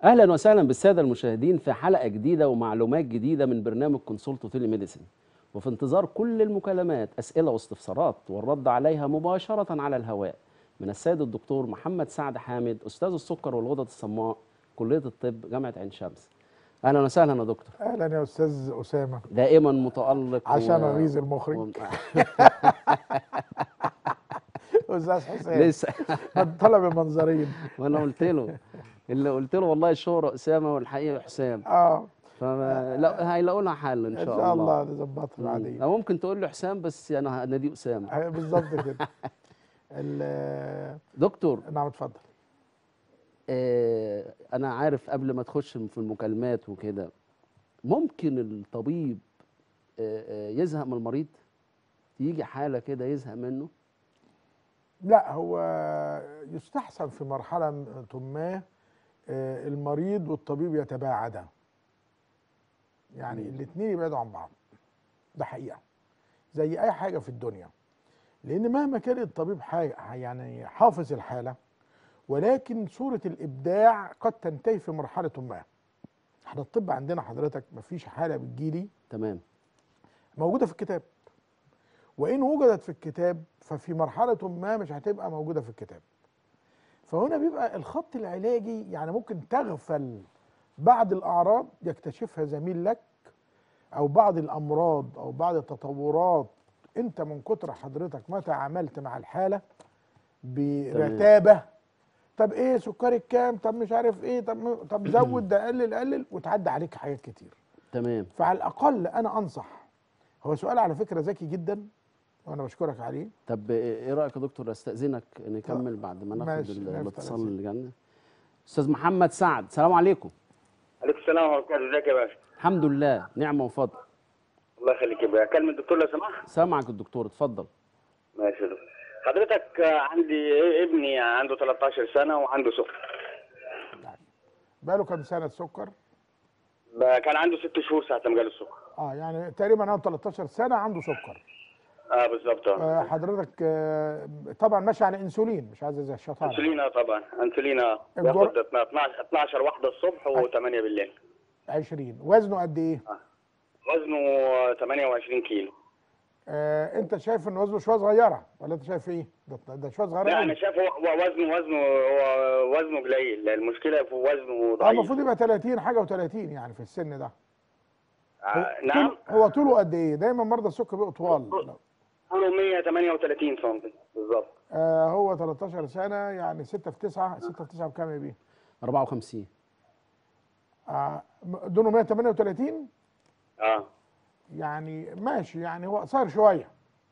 اهلا وسهلا بالساده المشاهدين في حلقه جديده ومعلومات جديده من برنامج كونسولتو تيلي ميديسن وفي انتظار كل المكالمات اسئله واستفسارات والرد عليها مباشره على الهواء من السيد الدكتور محمد سعد حامد استاذ السكر والغدد الصماء كليه الطب جامعه عين شمس اهلا وسهلا يا دكتور اهلا يا استاذ اسامه دائما متالق عشان و- اغيظ المخرج و... استاذ حسين لسه من طلب المنظرين وانا قلت له اللي قلت له والله الشهرة اسامه والحقيقه حسام اه فما لا هيلاقوا لها حل ان ان شاء, شاء الله نظبطها مم. بعدين أو ممكن تقول له حسام بس انا هناديه اسامه أيوة بالظبط كده ال- دكتور نعم اتفضل آه انا عارف قبل ما تخش في المكالمات وكده ممكن الطبيب آه آه يزهق من المريض يجي حاله كده يزهق منه لا هو يستحسن في مرحله ما آه، المريض والطبيب يتباعدا يعني مم. الاثنين يبعدوا عن بعض ده حقيقه زي اي حاجه في الدنيا لان مهما كان الطبيب حي- يعني حافظ الحاله ولكن صوره الابداع قد تنتهي في مرحله ما احنا الطب عندنا حضرتك مفيش حاله بتجيلي تمام موجوده في الكتاب وان وجدت في الكتاب ففي مرحله ما مش هتبقى موجوده في الكتاب فهنا بيبقى الخط العلاجي يعني ممكن تغفل بعض الاعراض يكتشفها زميل لك او بعض الامراض او بعض التطورات انت من كتر حضرتك ما تعاملت مع الحاله برتابه طب ايه سكرك كام طب مش عارف ايه طب طب زود ده قلل قلل وتعدي عليك حاجات كتير تمام فعلى الاقل انا انصح هو سؤال على فكره ذكي جدا وانا بشكرك عليه طب ايه رايك يا دكتور استاذنك نكمل بعد ما ناخد ماشي، ال- نفتح الاتصال الأسئلة. اللي جالنا استاذ محمد سعد السلام عليكم عليكم السلام ورحمة الله ازيك يا باشا؟ الحمد لله نعمه وفضل الله يخليك يا باشا، اكلم الدكتور لو سمحت؟ سامعك الدكتور اتفضل ماشي يا دكتور. حضرتك آه، عندي ابني عنده 13 سنة وعنده سكر. بقاله كام سنه سكر ب- كان عنده ست شهور ساعة ما جاله السكر. اه يعني تقريبا عنده 13 سنه عنده سكر اه بالظبط آه اه. حضرتك آه طبعا ماشي على انسولين مش عايز زي الشطاره انسولين آه طبعا انسولين اه الجر- بياخد 12 12 واحدة الصبح و8 بالليل. 20 وزنه قد ايه وزنه آه، 28 كيلو. آه انت شايف ان وزنه شويه صغيره ولا انت شايف ايه ده, ده شويه صغيره لا قوي انا شايف هو هو وزنه وزنه هو وزنه قليل المشكلة في وزنه آه، ضعيف. المفروض يبقى 30 حاجه و30 يعني في السن ده آه نعم طول- هو طوله قد ايه دايما مرضى السكر بيبقوا طوال طوله 138 سم بالظبط. آه هو 13 سنه يعني 6 في 9 6 في 9 بكام يا بيه 54 آه دونه 138 اه يعني ماشي يعني هو قصير شويه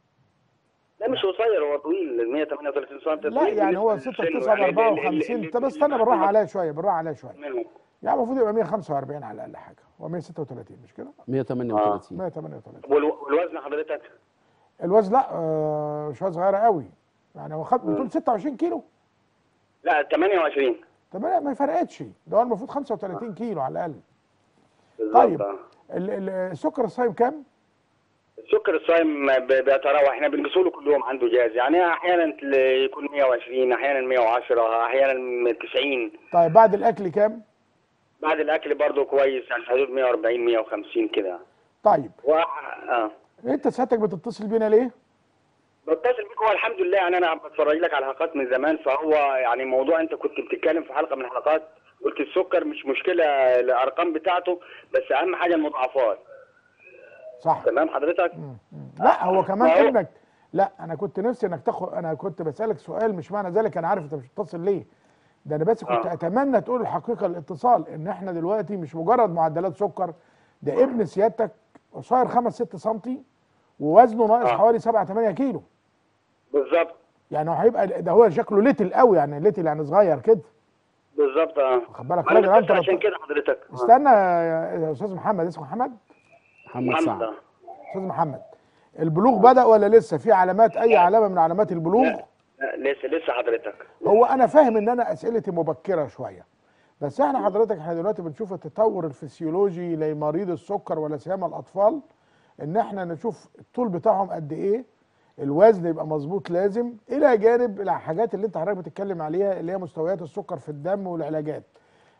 لا مش قصير هو طويل 138 سم لا يعني هو 6 في 9 ب 54 طب استنى بالراحه عليا شويه بالراحه عليا شويه منهم يعني المفروض يبقى 145 على الاقل حاجه هو 136 مش كده 138 138 والو- والوزن حضرتك الوزن لا آه شويه صغيره قوي يعني هو خد بتقول 26 كيلو لا 28 طب لا، ما فرقتش ده هو المفروض 35 كيلو على الاقل بالظبط طيب. آه. ال- ال- السكر الصايم كام؟ السكر الصايم ب- بيتراوح احنا بنقيسه له كل يوم عنده جهاز يعني احيانا تلاقي يكون 120 احيانا 110 احيانا 90 طيب بعد الاكل كام؟ بعد الاكل برضه كويس يعني حدود 140 150 كده طيب و... اه انت ساعتك بتتصل بينا ليه؟ بتصل بيك هو الحمد لله يعني انا بتفرج لك على حلقات من زمان فهو يعني موضوع انت كنت بتتكلم في حلقه من الحلقات قلت السكر مش مشكله الارقام بتاعته بس اهم حاجه المضاعفات صح تمام حضرتك؟ مم. مم. لا هو كمان ما هو- ابنك لا انا كنت نفسي انك تاخد انا كنت بسالك سؤال مش معنى ذلك انا عارف انت مش بتتصل ليه ده انا بس كنت آه. اتمنى تقول الحقيقه الاتصال ان احنا دلوقتي مش مجرد معدلات سكر ده ابن سيادتك قصير 5 6 سم ووزنه ناقص آه. حوالي 7 8 كيلو بالظبط يعني هو هيبقى ده هو شكله ليتل قوي يعني ليتل يعني صغير كده بالظبط اه واخد بالك انا راجل بتصل عنده عشان كده حضرتك آه. استنى يا يا استاذ محمد اسمه محمد محمد محمد سعد آه. استاذ محمد البلوغ بدا ولا لسه في علامات اي علامه من علامات البلوغ لا، لسه لسه حضرتك هو انا فاهم ان انا اسئلتي مبكره شويه بس احنا حضرتك احنا دلوقتي بنشوف التطور الفسيولوجي لمريض السكر ولا سيما الاطفال ان احنا نشوف الطول بتاعهم قد ايه الوزن يبقى مظبوط لازم الى جانب الحاجات اللي انت حضرتك بتتكلم عليها اللي هي مستويات السكر في الدم والعلاجات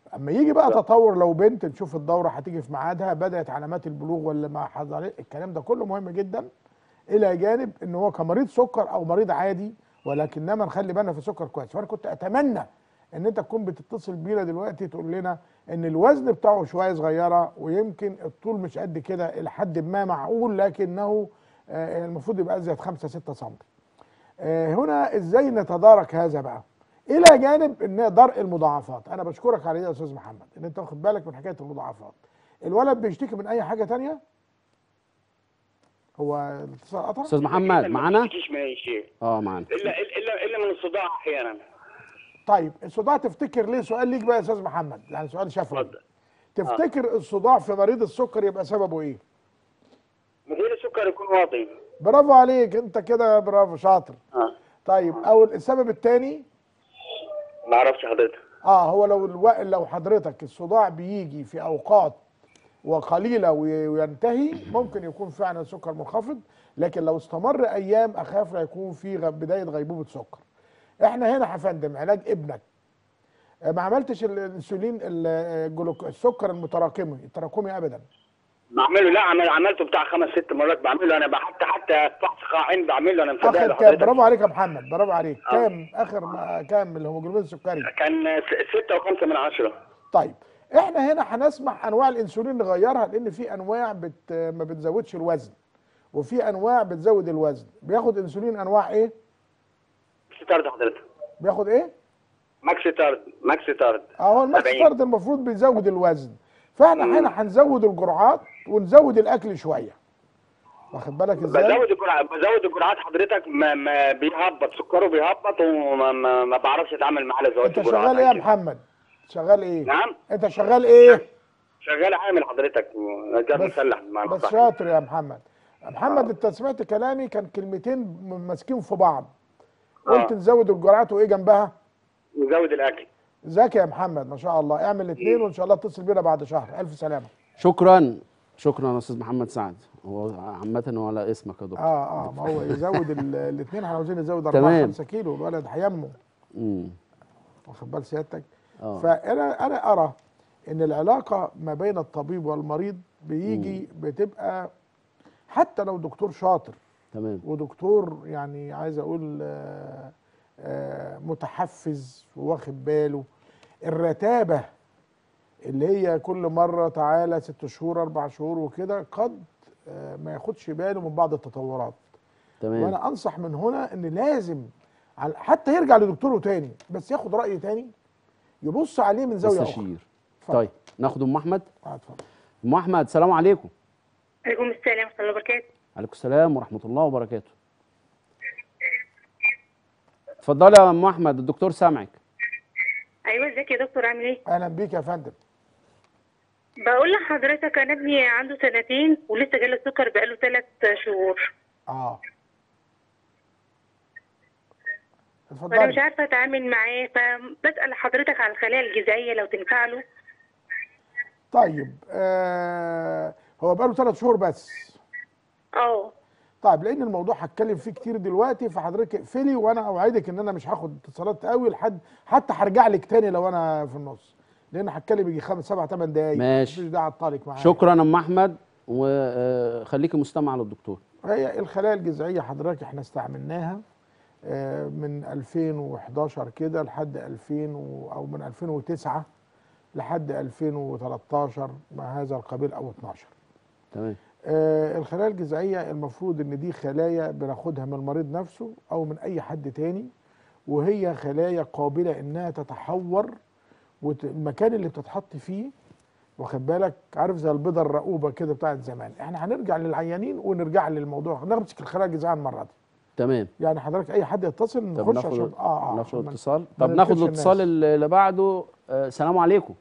اما يجي بقى تطور لو بنت نشوف الدوره هتيجي في ميعادها بدات علامات البلوغ ولا ما حصل الكلام ده كله مهم جدا الى جانب ان هو كمريض سكر او مريض عادي ولكنما نخلي بالنا في السكر كويس فانا كنت اتمنى ان انت تكون بتتصل بينا دلوقتي تقول لنا ان الوزن بتاعه شويه صغيره ويمكن الطول مش قد كده الى حد ما معقول لكنه آه، المفروض يبقى ازيد 5 6 سم آه، هنا ازاي نتدارك هذا بقى الى جانب ان درء المضاعفات انا بشكرك على ده يا استاذ محمد ان انت واخد بالك من حكايه المضاعفات الولد بيشتكي من اي حاجه تانية هو الاتصال قطع استاذ محمد ما معانا بيشتكيش من اي شيء اه معانا الا الا الا من الصداع احيانا طيب الصداع تفتكر ليه سؤال ليك بقى يا استاذ محمد يعني سؤال شفوي اتفضل تفتكر الصداع في مريض السكر يبقى سببه ايه مثير السكر يكون واطي برافو عليك انت كده برافو شاطر اه طيب او السبب الثاني ما اعرفش حضرتك اه هو لو الو... لو حضرتك الصداع بيجي في اوقات وقليله وي- وينتهي ممكن يكون فعلا سكر منخفض لكن لو استمر ايام اخاف لا يكون في غ- بدايه غيبوبه سكر احنا هنا يا فندم علاج ابنك آه، ما عملتش ال- الانسولين ال- الجلوك... السكر المتراكمي التراكمي ابدا بعمله لا عمل عملته بتاع خمس ست مرات بعمله انا بقى حتى حتى فحص قاعين بعمله انا مصدق اخر كام لحضرتك برافو عليك يا محمد برافو عليك آه. كام اخر ما- كام الهيموجلوبين السكري كان س- ستة وخمسة من عشرة طيب احنا هنا هنسمح انواع الانسولين نغيرها لان في انواع بت ما بتزودش الوزن وفي انواع بتزود الوزن بياخد انسولين انواع ايه ماكس تارد حضرتك بياخد ايه ماكس تارد ماكس تارد اهو الماكس سبعين. فرد المفروض بيزود الوزن فاحنا مم. هنا هنزود الجرعات ونزود الاكل شويه واخد بالك ازاي بزود الجرعات بزود الجرعات حضرتك ما, ما بيهبط سكره بيهبط وما ما, ما بعرفش اتعامل معاه لو زودت انت الجرعات شغال ايه يا عن كده. محمد شغال ايه نعم انت شغال ايه شغال عامل حضرتك نجار بس- مسلح مع بس المصلحة. شاطر يا محمد محمد انت سمعت كلامي كان كلمتين م- ماسكين في بعض قلت آه. نزود الجرعات وايه جنبها نزود الاكل ذكي يا محمد ما شاء الله اعمل الاثنين وان شاء الله اتصل بينا بعد شهر الف سلامه شكرا شكرا يا استاذ محمد سعد هو عامه هو على اسمك يا دكتور اه اه ما هو يزود الاثنين احنا عاوزين نزود 4 تمام. 5 كيلو الولد هينمو امم واخد بال سيادتك اه فانا انا ارى ان العلاقه ما بين الطبيب والمريض بيجي بتبقى حتى لو دكتور شاطر تمام ودكتور يعني عايز اقول آه، آه، متحفز واخد باله الرتابه اللي هي كل مره تعالى ست شهور اربع شهور وكده قد آه، ما ياخدش باله من بعض التطورات تمام وانا انصح من هنا ان لازم على- حتى يرجع لدكتوره تاني بس ياخد راي تاني يبص عليه من زاويه اخرى مستشير اتفضل. طيب ناخد ام احمد آه، اتفضل ام احمد السلام عليكم عليكم السلام ورحمة الله وبركاته عليكم السلام ورحمه الله وبركاته اتفضلي يا ام احمد الدكتور سامعك أيوة ازيك يا دكتور عامل ايه؟ اهلا بيك يا فندم بقول لحضرتك أنا ابني عنده سنتين ولسه جاله السكر بقاله ثلاث شهور اه فأنا مش اتفضلي عارفة أتعامل معاه فبسأل حضرتك على الخلايا الغذائية لو تنفع له طيب آه هو بقاله ثلاث شهور بس اه طيب لان الموضوع هتكلم فيه كتير دلوقتي فحضرتك اقفلي وانا اوعدك ان انا مش هاخد اتصالات قوي لحد حتى هرجع لك تاني لو انا في النص لان هتكلم يجي خمس سبع ثمان دقايق ماشي. مفيش داعي اعطلك معايا شكرا يا ام احمد وخليكي مستمع للدكتور هي الخلايا الجذعيه حضرتك احنا استعملناها آه، من 2011 كده لحد 2000 و- او من 2009 لحد 2013 مع هذا القبيل او 12 تمام آه، الخلايا الجذعيه المفروض ان دي خلايا بناخدها من المريض نفسه او من اي حد تاني وهي خلايا قابله انها تتحور والمكان اللي بتتحط فيه واخد بالك عارف زي البيضه الرقوبه كده بتاعت زمان احنا هنرجع للعيانين ونرجع للموضوع نمسك الخلايا الجذعيه المره دي تمام يعني حضرتك اي حد يتصل طب نخش ناخد عشان اه اه ناخد عشان ما- اتصال ما طب ناخد ننكدش الاتصال الناس. اللي بعده آه، السلام عليكم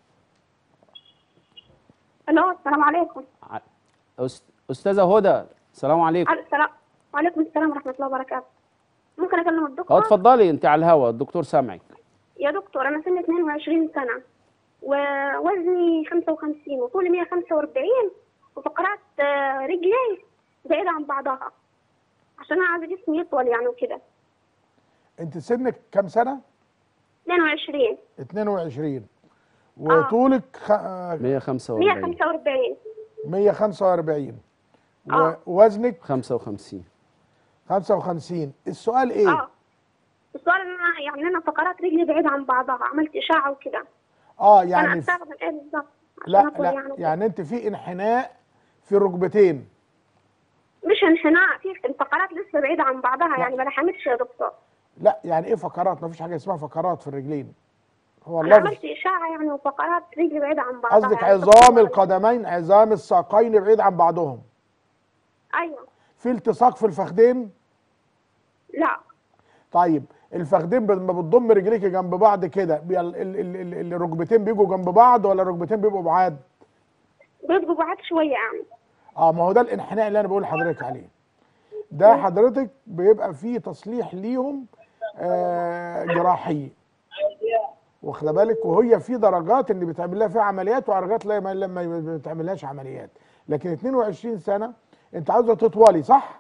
الو السلام عليكم ع- أست- استاذه هدى السلام عليكم السلام وعليكم السلام ورحمة الله وبركاته ممكن أكلم اه الدكتور؟ اتفضلي انت على الهوا الدكتور سامعك يا دكتور أنا سني 22 سنة ووزني 55 وطولي 145 وفقرات آه، رجلي بعيدة عن بعضها عشان أنا عايزة جسمي يطول يعني وكده انت سنك كام سنه 22 22 وطولك خ... آه، 145 145 145 آه. ووزنك 55 55 السؤال ايه اه السؤال ان انا يعني انا فقرات رجلي بعيدة عن بعضها عملت اشاعة وكده اه انا يعني في... استخدم ايه بالظبط عشان لا أكون لا يعني, يعني انت في انحناء في الركبتين مش انحناء في الفقرات لسه بعيدة عن بعضها يعني ما لحمتش يا دكتور لا يعني ايه فقرات ما فيش حاجه اسمها فقرات في الرجلين هو انا اللفظ عملت اشاعة يعني وفقرات رجلي بعيدة عن بعضها قصدك يعني عظام القدمين عظام الساقين بعيد عن بعضهم ايوه في التصاق في الفخذين لا طيب الفخذين لما بتضم رجليك جنب بعض كده بي- ال- ال- ال- ال- الركبتين بيجوا جنب بعض ولا الركبتين بيبقوا بعاد بيبقوا بعاد شوية يعني اه ما هو ده الانحناء اللي انا بقول لحضرتك عليه ده حضرتك بيبقى فيه تصليح ليهم آه جراحي واخده بالك وهي في درجات اللي بتعمل لها فيها عمليات ودرجات لا ما ما ما بتعملهاش عمليات لكن 22 سنه انت عاوزه تطولي صح؟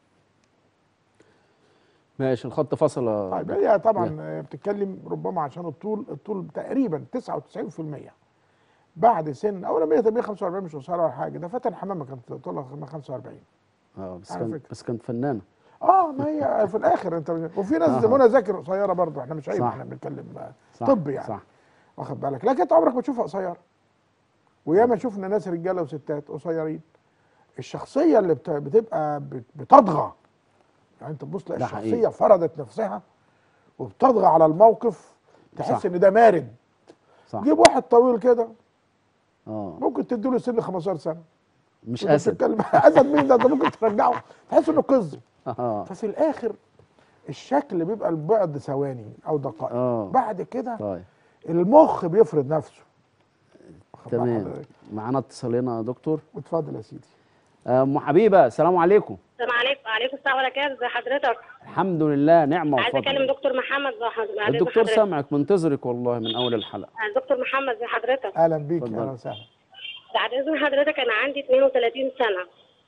ماشي الخط فصل يا طيب دكتور. هي طبعا آه، بتتكلم ربما عشان الطول الطول تقريبا 99% بعد سن اولا 145 مش قصيره ولا حاجه ده فتن حمامه كانت طولها 45 اه بس على كان فكرة. بس كانت فنانه اه ما هي في الاخر انت وفي ناس آه. زي منى زكي قصيره برضه احنا مش عيب صح. احنا بنتكلم آه، صح طب يعني صح واخد بالك لكن انت عمرك ما تشوفها قصيره وياما شفنا ناس رجاله وستات قصيرين الشخصيه اللي بت- بتبقى بت- بتطغى يعني انت تبص تلاقي ده الشخصيه حقيقي. فرضت نفسها وبتطغى على الموقف تحس صح. ان ده مارد صح جيب واحد طويل كده اه ممكن تديله سن 15 سنه مش وانت اسد بتتكلم اسد مين ده انت ممكن ترجعه تحس انه قز اه ففي الاخر الشكل بيبقى البعد ثواني او دقائق اه بعد كده طيب المخ بيفرض نفسه واخد بال تمام حضرتك؟ معانا اتصال هنا يا دكتور اتفضل يا سيدي آه، ام حبيبه السلام عليكم السلام عليكم وعليكم السلام وبركاته ازي حضرتك الحمد لله نعمه عايزه اكلم وفضل دكتور محمد زي حضرتك بعد إذن الدكتور حضرتك. سامعك منتظرك والله من اول الحلقه دكتور محمد زي حضرتك اهلا بيك اتفضل. اهلا وسهلا بعد اذن حضرتك انا عندي 32 سنه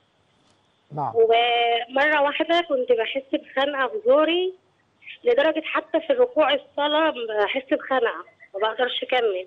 نعم ومره واحده كنت بحس بخنقه في زوري لدرجه حتى في الركوع الصلاه بحس بخنقه ما بقدرش اكمل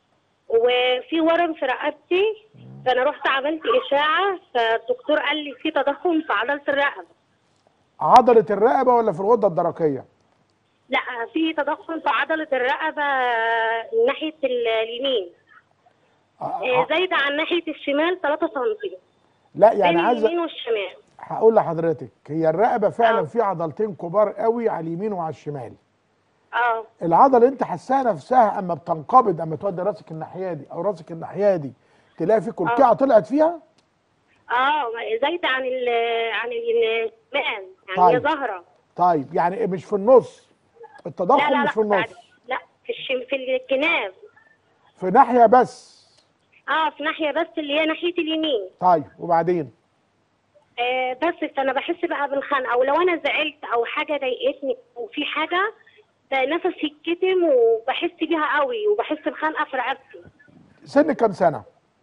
وفي ورم في رقبتي فانا رحت عملت اشاعه فالدكتور قال لي في تضخم في عضله الرقبه عضله الرقبه ولا في الغده الدرقيه لا في تضخم في عضله الرقبه ناحيه ال- اليمين آه، آه، آه، زايده عن ناحيه الشمال 3 سم لا بين يعني عايز اليمين والشمال هقول لحضرتك هي الرقبه فعلا آه. في عضلتين كبار قوي على اليمين وعلى الشمال اه العضله اللي انت حاساها نفسها اما بتنقبض اما تودي راسك الناحيه دي او راسك الناحيه دي تلاقي في كلكعه طلعت فيها اه زايده عن ال عن الشمال يعني طيب. هي ظاهره طيب يعني مش في النص لا التضخم لا مش لا في النص بعد- لا في الشم في الكناب في ناحيه بس اه في ناحيه بس اللي هي ناحيه اليمين طيب وبعدين آه بس فانا بحس بقى بالخنقه ولو انا زعلت او حاجه ضايقتني وفي حاجه ده نفسي يتكتم وبحس بيها قوي وبحس بخنقه في رقبتي سن كام سنه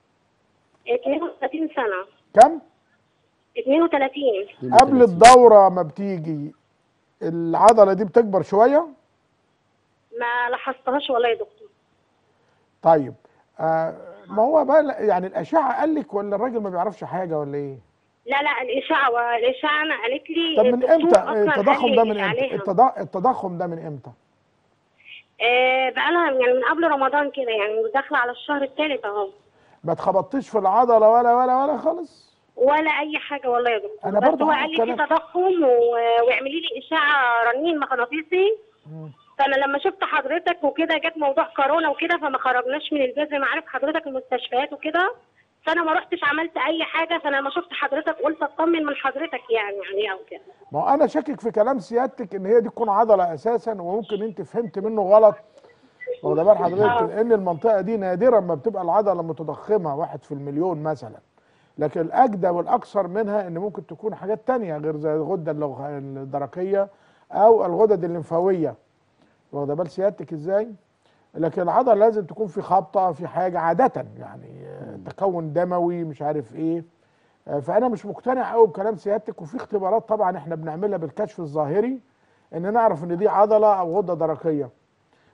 32 سنه كم 32 قبل الدوره ما بتيجي العضله دي بتكبر شويه ما لاحظتهاش والله يا دكتور طيب آه ما هو بقى يعني الاشعه قال لك ولا الراجل ما بيعرفش حاجه ولا ايه لا لا الاشعه الاشعه انا قالت لي طب من الدكتور امتى أصلاً التضخم قال ده لي من امتى عليها. التض- التضخم ده من امتى آه بقى لها يعني من قبل رمضان كده يعني داخله على الشهر الثالث اهو ما اتخبطتيش في العضله ولا ولا ولا خالص ولا اي حاجه والله يا دكتور أنا بس برضه هو عارف قال لي في الكلام. تضخم و- واعملي لي اشعه رنين مغناطيسي فانا لما شفت حضرتك وكده جت موضوع كورونا وكده فما خرجناش من البيت زي ما عارف حضرتك المستشفيات وكده فانا ما رحتش عملت اي حاجه فانا لما شفت حضرتك قلت اطمن من حضرتك يعني عليها وكده ما هو انا شاكك في كلام سيادتك ان هي دي تكون عضله اساسا وممكن انت فهمت منه غلط واخد بال حضرتك لان المنطقه دي نادرا ما بتبقى العضله متضخمه واحد في المليون مثلا لكن الاجدى والاكثر منها ان ممكن تكون حاجات تانية غير زي الغده اللغ- الدرقيه او الغدد الليمفاويه واخد بال سيادتك ازاي لكن العضله لازم تكون في خبطه في حاجه عاده يعني آه، تكون دموي مش عارف ايه آه، فانا مش مقتنع قوي بكلام سيادتك وفي اختبارات طبعا احنا بنعملها بالكشف الظاهري ان نعرف ان دي عضله او غده درقيه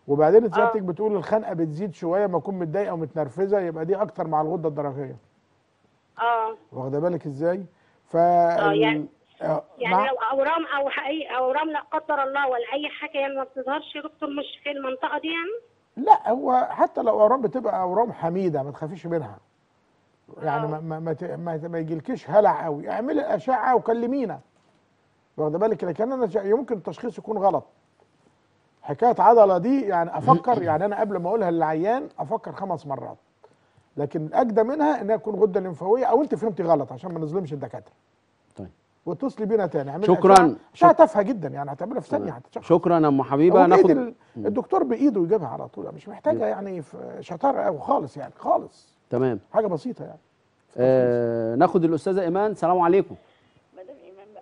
وبعدين انت سيادتك بتقول الخنقه بتزيد شويه ما اكون متضايقه ومتنرفزه يبقى دي اكتر مع الغده الدرقيه اه واخده بالك ازاي ف يعني- آه، يعني مع- لو اورام او اي اورام لا قدر الله ولا اي حاجه يعني ما بتظهرش يا دكتور مش في المنطقه دي يعني لا هو حتى لو اورام بتبقى اورام حميده ما تخافيش منها يعني آه. ما ما ما, ت- ما, ما يجيلكيش هلع قوي اعملي الاشعه وكلمينا واخده بالك لكن انا شا- يمكن التشخيص يكون غلط حكايه عضله دي يعني افكر يعني انا قبل ما اقولها للعيان افكر خمس مرات لكن الاجدى منها انها تكون غده لمفاويه او انت فهمتي غلط عشان ما نظلمش الدكاتره طيب واتصلي بينا تاني اعملي شكراً. أشعة- اشعه شك- تافهه جدا يعني هتعملها في ثانيه تمام. هتتشخص شكرا يا ام حبيبه هو بإيد ناخد ال- الدكتور بايده يجيبها على طول مش محتاجه يعني في شطاره قوي خالص يعني خالص تمام حاجه بسيطه يعني آه ناخد الاستاذه ايمان سلام عليكم مدام ايمان بقى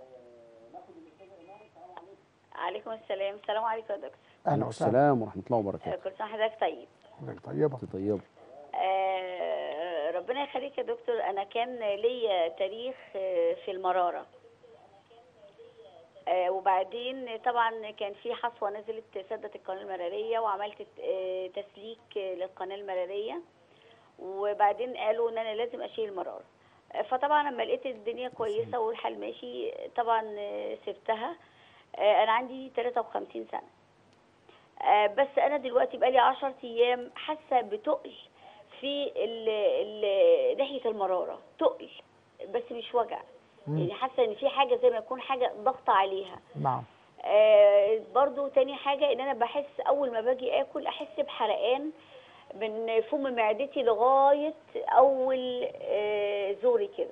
عليكم السلام السلام عليكم يا دكتور اهلا وسهلا السلام ورحمه الله آه، وبركاته كل سنه حضرتك طيب حضرتك طيبه انت طيبه آه، ربنا يخليك يا دكتور انا كان ليا تاريخ آه، في المراره آه، وبعدين طبعا كان في حصوه نزلت سدت القناه المراريه وعملت آه، تسليك آه، للقناه المراريه وبعدين قالوا ان انا لازم اشيل المراره آه، فطبعا لما لقيت الدنيا كويسه والحال ماشي طبعا آه، سبتها آه، انا عندي 53 سنه آه، بس انا دلوقتي بقالي 10 ايام حاسه بتقل في ال ال ناحيه المراره تقل بس مش وجع يعني حاسه ان في حاجه زي ما يكون حاجه ضغط عليها نعم آه برضو تاني حاجه ان انا بحس اول ما باجي اكل احس بحرقان من فم معدتي لغايه اول آه زوري كده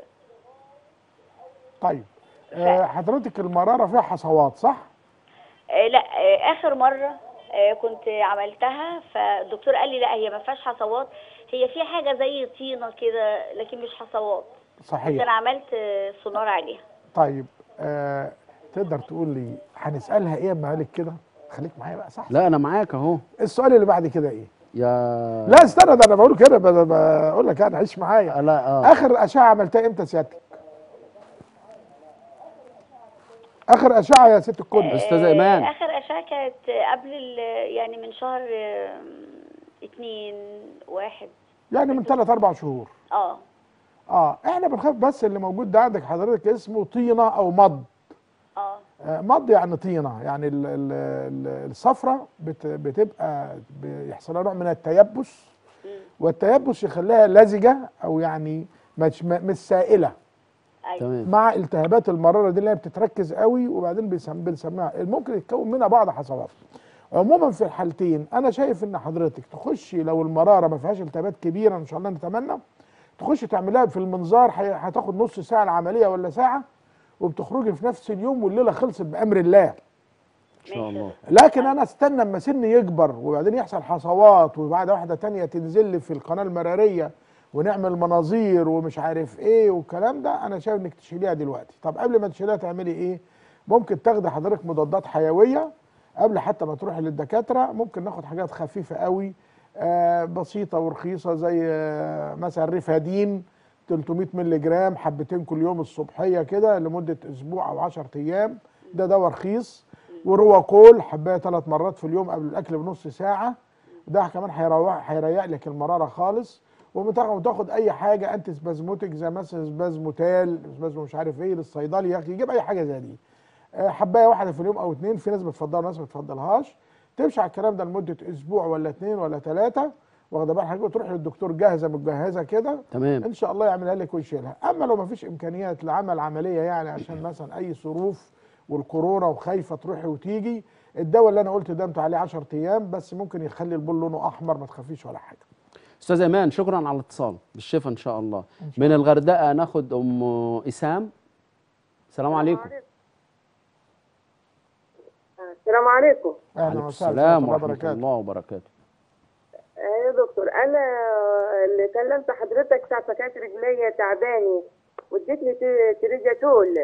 طيب آه حضرتك المراره فيها حصوات صح آه لا آه اخر مره آه كنت عملتها فالدكتور قال لي لا هي ما فيهاش حصوات هي في حاجه زي طينه كده لكن مش حصوات بس انا صحيح عملت آه، سونار عليها طيب آه تقدر تقول لي هنسالها ايه اما قالك كده خليك معايا بقى صح لا انا معاك اهو السؤال اللي بعد كده ايه يا لا استنى ده انا بقول كده ب- بقول لك انا عيش معايا لا اه اخر اشعه عملتها امتى سيادتك اخر اشعه يا ست الكل استاذه ايمان آه، اخر اشعه كانت قبل ال- يعني من شهر آه، اتنين واحد يعني من ثلاث اربع شهور اه اه احنا بنخاف بس اللي موجود ده عندك حضرتك اسمه طينه او مض اه آه، مض يعني طينه يعني ال- ال- ال- الصفرة بت- بتبقى بيحصل لها نوع من التيبس والتيبس يخليها لزجه او يعني مش م- مش سائله ايوه تمام مع التهابات المراره دي اللي هي بتتركز قوي وبعدين بيسم- بنسميها ممكن يتكون منها بعض حصوات عموما في الحالتين انا شايف ان حضرتك تخشي لو المراره ما فيهاش التهابات كبيره ان شاء الله نتمنى تخشي تعمليها في المنظار هي- هتاخد نص ساعه العمليه ولا ساعه وبتخرجي في نفس اليوم والليله خلصت بامر الله ان شاء الله لكن انا استنى اما سني يكبر وبعدين يحصل حصوات وبعد واحده تانية تنزل لي في القناه المراريه ونعمل مناظير ومش عارف ايه والكلام ده انا شايف انك تشيليها دلوقتي طب قبل ما تشيليها تعملي ايه ممكن تاخدي حضرتك مضادات حيويه قبل حتى ما تروحي للدكاتره ممكن ناخد حاجات خفيفه قوي آه بسيطه ورخيصه زي آه مثلا ريفادين 300 مللي جرام حبتين كل يوم الصبحيه كده لمده اسبوع او 10 ايام ده دواء رخيص ورواكول حبايه ثلاث مرات في اليوم قبل الاكل بنص ساعه ده كمان هيروح هيريح لك المراره خالص ومتاخد وتاخد اي حاجه انتي سبازموتيك زي مثلا سبازموتال سبازمو مش عارف ايه للصيدلي يا اخي يجيب اي حاجه زي دي آه، حبايه واحده في اليوم او اتنين في ناس بتفضلها وناس ما بتفضلهاش تمشي على الكلام ده لمده اسبوع ولا اتنين ولا ثلاثه واخده بالك حضرتك وتروح للدكتور جاهزه متجهزه كده تمام ان شاء الله يعملها لك ويشيلها اما لو ما فيش امكانيات لعمل عمليه يعني عشان مثلا اي ظروف والكورونا وخايفه تروحي وتيجي الدواء اللي انا قلت ده انت عليه 10 ايام بس ممكن يخلي البول لونه احمر ما تخافيش ولا حاجه استاذ ايمان شكرا على الاتصال بالشفاء ان شاء الله من الغردقه ناخد ام اسام السلام عليكم السلام عليكم اهلا وعليكم وسهلا السلام ورحمه ورحمه الله وبركاته آه، يا دكتور انا اللي كلمت حضرتك ساعه ما كانت رجليا تعباني واديتني ت- تريجاتول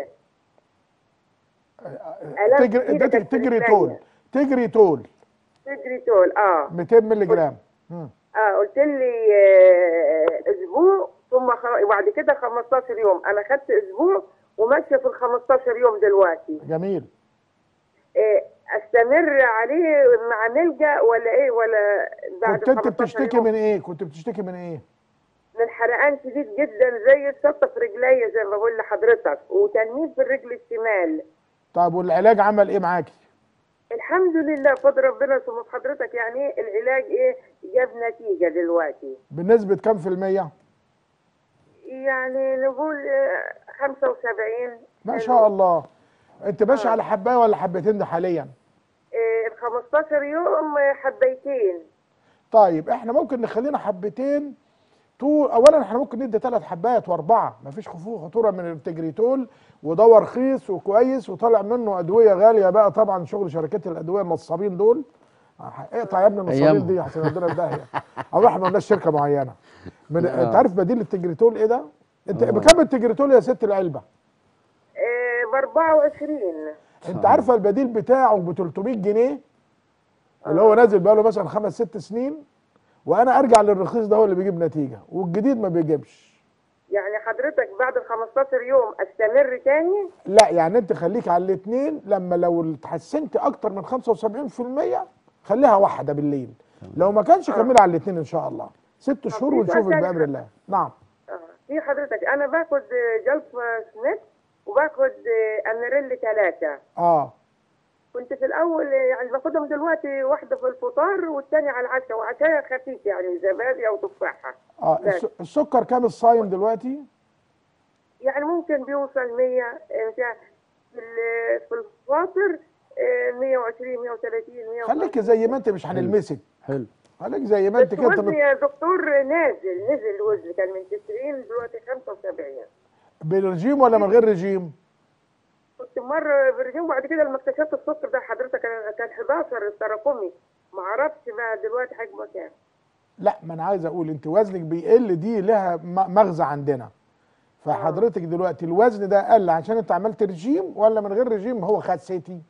ألم تجري إيدك اديتك في تجري رجليا. تول تجري تول تريجاتول اه 200 مللي جرام مم. اه قلت لي آه، اسبوع ثم خ... وبعد كده 15 يوم انا خدت اسبوع وماشيه في ال 15 يوم دلوقتي جميل آه، استمر عليه مع نلجا ولا ايه ولا بعد كنت انت 15 بتشتكي يوم؟ من ايه كنت بتشتكي من ايه من حرقان شديد جدا زي الشطه في رجليا زي ما بقول لحضرتك وتنميل في الرجل الشمال طب والعلاج عمل ايه معاكي الحمد لله فضل ربنا ثم في حضرتك يعني العلاج ايه جاب نتيجه دلوقتي بنسبه كام في الميه يعني نقول آه، 75 ما شاء الله انت ماشي على حبايه ولا حبتين ده حاليا ال 15 يوم آه، حبيتين طيب احنا ممكن نخلينا حبتين طول اولا احنا ممكن ندي ثلاث حبات واربعه مفيش خفو- خطوره من التجريتول وده رخيص وكويس وطالع منه ادويه غاليه بقى طبعا شغل شركات الادويه النصابين دول اقطع يا ابني النصابين أيام. دي عشان يودينا في داهيه او احنا ما قلناش شركه معينه من آه. انت عارف بديل التجريتول ايه ده؟ انت آه. بكام التجريتول يا ست العلبه؟ ب 24 انت عارفه البديل بتاعه ب 300 جنيه اللي هو نازل بقاله مثلا خمس ست سنين وانا ارجع للرخيص ده هو اللي بيجيب نتيجه والجديد ما بيجيبش يعني حضرتك بعد ال 15 يوم استمر تاني لا يعني انت خليك على الاثنين لما لو اتحسنت اكتر من 75% خليها واحده بالليل لو ما كانش كملي على الاثنين ان شاء الله ست شهور في ونشوفك سؤال تاني بامر الله نعم آه. في حضرتك انا باخد آه، جلف آه، سميث وباخد آه، اميريل ثلاثه اه كنت في الاول آه، يعني باخدهم دلوقتي واحده في الفطار والثانيه على العشاء وعشاء خفيف يعني زبادي او تفاحه اه بس. الس- السكر كام الصايم دلوقتي يعني ممكن بيوصل 100 آه، بتاع في ال- في الفاطر آه، 120 130 150 خليك زي ما انت مش هنلمسك حلو خليك زي ما انت بس كده انت وزني مت- يا دكتور نازل نزل الوزن كان من 90 دلوقتي 75 بالرجيم ولا من غير رجيم كنت مره برجيم وبعد كده لما اكتشفت السكر ده حضرتك أنا كان 11 التراكمي ما اعرفش بقى دلوقتي حجمه كام لا ما انا عايز اقول انت وزنك بيقل دي لها م- مغزى عندنا فحضرتك دلوقتي الوزن ده قل عشان انت عملت رجيم ولا من غير رجيم هو خسيتي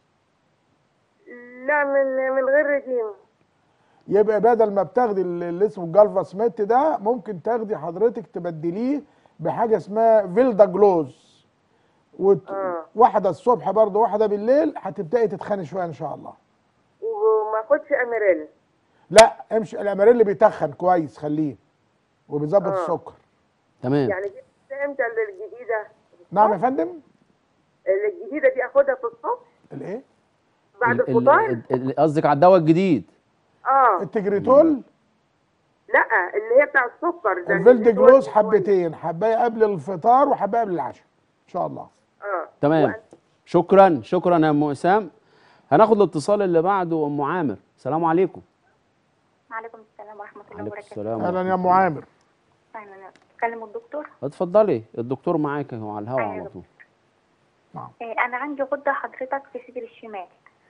لا من من غير رجيم يبقى بدل ما بتاخدي ال- اللي اسمه الجالفا سميت ده ممكن تاخدي حضرتك تبدليه بحاجه اسمها فيلدا جلوز وت... آه. واحده الصبح برضه واحده بالليل هتبداي تتخني شويه ان شاء الله وما اخدش اميريل لا امشي الاماريل اللي بيتخن كويس خليه وبيظبط آه. السكر تمام يعني دي امتى الجديده نعم يا فندم الجديده دي اخدها في الصبح الايه بعد ال- ال- الفطار ال- ال- قصدك على الدواء الجديد اه التجريتول لا اللي هي بتاع السكر ده الفيلد اللي جلوز دلوقتي حبتين حبايه قبل الفطار وحبايه قبل العشاء ان شاء الله اه تمام شكرا شكرا يا ام اسام هناخد الاتصال اللي بعده ام عامر السلام عليكم وعليكم السلام ورحمة الله عليكم وبركاته السلام اهلا يا ورحمة ام الله. عامر أهلا أتكلم الدكتور اتفضلي الدكتور معاك اهو على الهواء أيوة. على طول إيه، أنا عندي غدة حضرتك في صدري الشمال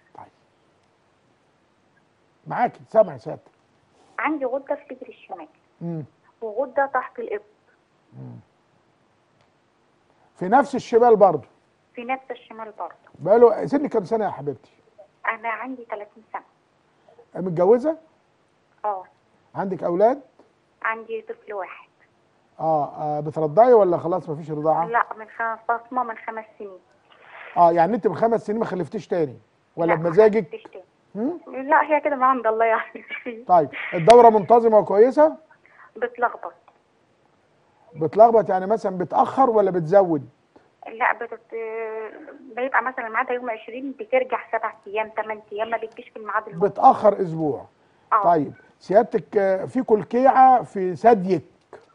معاكي سامع يا سيادتك عندي غدة في صدري الشمال مم. وغدة تحت الإبط في نفس الشمال برضه في نفس الشمال برضه بقاله سن كام سنه يا حبيبتي أنا عندي 30 سنة متجوزه اه عندك اولاد عندي طفل واحد اه, آه بترضعي ولا خلاص مفيش رضاعه لا من خمس فاطمة من خمس سنين اه يعني انت من خمس سنين ما خلفتيش تاني ولا لا، ما بمزاجك خلفتش تاني. مم؟ لا هي كده ما عند الله يعني طيب الدوره منتظمه وكويسه بتلخبط بتلخبط يعني مثلا بتاخر ولا بتزود لا بتت... بيبقى مثلا ميعادها يوم 20 بترجع سبع ايام ثمان ايام ما بتجيش في الميعاد المظبوط بتاخر اسبوع اه طيب سيادتك آه، في كلكيعه في ثديك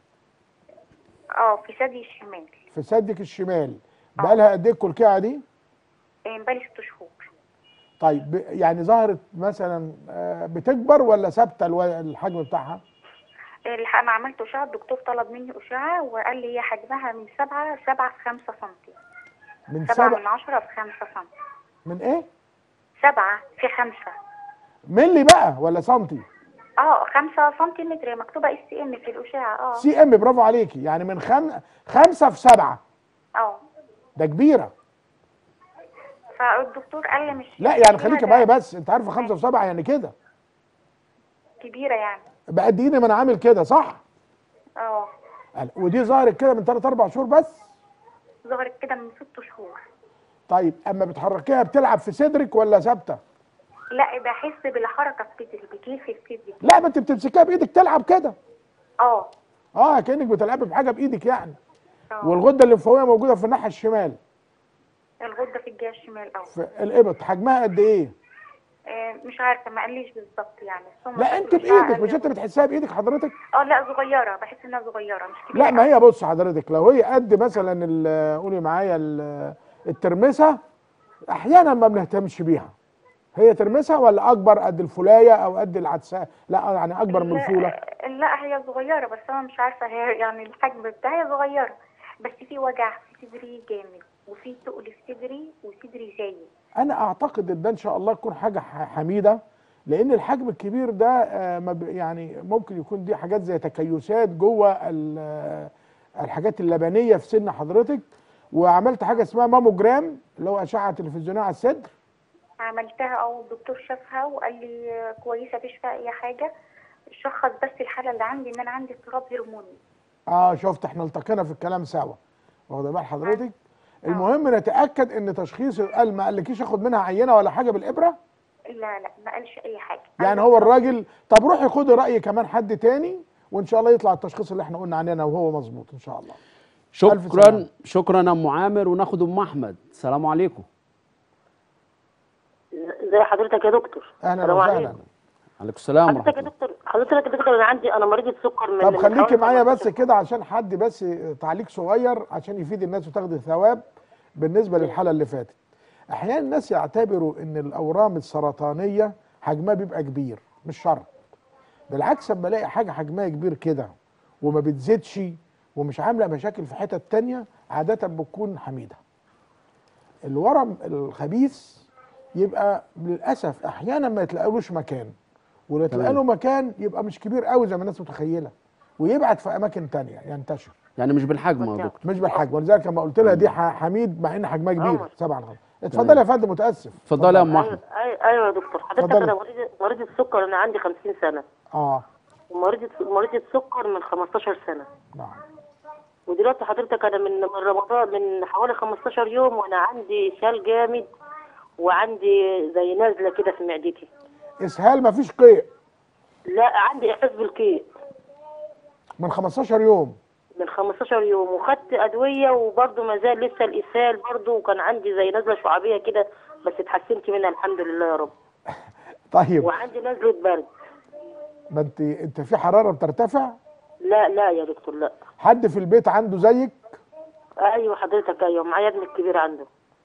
اه في ثدي الشمال في ثديك الشمال بقالها قد ايه الكلكيعه دي إيه، بقالي ست شهور طيب ب- يعني ظهرت مثلا آه، بتكبر ولا ثابته الو- الحجم بتاعها الح- انا عملت اشعه الدكتور طلب مني اشعه وقال لي هي حجمها من سبعة سبعة في خمسة سنتي من سبعة سبع من عشرة في خمسة سنتي من ايه سبعة في خمسة ملي بقى ولا سنتي اه خمسة سنتيمتر مكتوبة اس ام في الاشعه اه سي ام برافو عليكي يعني من خم... خمسة في سبعة اه ده كبيرة فالدكتور قال لي مش لا يعني كبيرة خليكي ده معايا بس انت عارفة خمسة في سبعة يعني كده كبيرة يعني بقد ايدي ما انا عامل كده صح اه قال- ودي ظهرت كده من 3 4 شهور بس ظهرت كده من ست شهور طيب اما بتحركيها بتلعب في صدرك ولا ثابته لا بحس بالحركه في صدري بتلف في صدري لا ما انت بتمسكيها بايدك تلعب كده اه اه كانك بتلعبي بحاجه بايدك يعني اه والغده الليمفاويه موجوده في الناحيه الشمال الغده في الجهه الشمال اه في الابط حجمها قد ايه آه، مش عارفه ما قاليش بالظبط يعني بس هم لا انت شكله إشاعة بايدك مش قال انت بتحسها بايدك حضرتك اه لا صغيره بحس انها صغيره مش كبيره لا ما هي بص حضرتك لو هي قد مثلا ال- قولي معايا ال- الترمسه احيانا ما بنهتمش بيها هي ترمسه ولا اكبر قد الفلايه او قد العدسه لا يعني اكبر من الفوله لا, لا هي صغيره بس انا مش عارفه هي يعني الحجم بتاعها صغيره بس في وجع في صدري جامد وفي تقل في صدري وصدري زايد انا اعتقد ان ده ان شاء الله تكون حاجه ح- حميده لان الحجم الكبير ده آه، ما ب- يعني ممكن يكون دي حاجات زي تكيسات جوه ال- آه، الحاجات اللبنيه في سن حضرتك وعملت حاجه اسمها ماموجرام اللي هو اشعه تلفزيونيه على الصدر عملتها او الدكتور شافها وقال لي كويسه مفيش فيها اي حاجه شخص بس الحاله اللي عندي ان انا عندي اضطراب هرموني اه شفت احنا التقينا في الكلام سوا واخده بال حضرتك المهم نتاكد ان تشخيص قال ما قالكيش اخد منها عينه ولا حاجه بالابره لا لا ما قالش اي حاجه يعني هو الراجل طب روحي خدي راي كمان حد تاني وان شاء الله يطلع التشخيص اللي احنا قلنا عليه وهو مظبوط ان شاء الله ألف شكرا سلامة. شكرا يا ام عامر وناخد ام احمد السلام عليكم زي حضرتك يا دكتور اهلا السلام وسهلا عليكم. عليكم السلام ورحمه حضرتك يا الله دكتور حضرتك يا دكتور انا عندي انا مريضه سكر من طب من خليكي حوالي معايا 15 بس كده عشان حد بس تعليق صغير عشان يفيد الناس وتاخد ثواب بالنسبه للحاله اللي فاتت احيانا الناس يعتبروا ان الاورام السرطانيه حجمها بيبقى كبير مش شرط بالعكس اما الاقي حاجه حجمها كبير كده وما بتزيدش ومش عامله مشاكل في حتت تانية عاده بتكون حميده الورم الخبيث يبقى للاسف احيانا ما يتلاقلوش مكان ولو تلاقي له مكان يبقى مش كبير قوي زي ما الناس متخيله ويبعد في اماكن تانية ينتشر يعني مش بالحجم يا دكتور مش بالحجم ولذلك لما قلت لها دي ح- حميد مع ان حجمها كبير عمر. سبعة الغد اتفضلي يا فندم متاسف اتفضلي يا ام ايوه احمد أيوة- ايوه يا دكتور حضرتك اتفضلي. انا مريضه مريضه سكر انا عندي 50 سنه اه ومريضه مريضه سكر من 15 سنه نعم ودلوقتي حضرتك انا من من رمضان من حوالي 15 يوم وانا عندي شال جامد وعندي زي نازله كده في معدتي اسهال مفيش قيء لا عندي احساس بالكيء من 15 يوم من 15 يوم وخدت ادويه وبرضه ما زال لسه الاسهال برضه وكان عندي زي نزله شعبيه كده بس اتحسنت منها الحمد لله يا رب طيب وعندي نزله برد ما انت انت في حراره بترتفع لا لا يا دكتور لا حد في البيت عنده زيك ايوه حضرتك ايوه معايا ابني الكبير عنده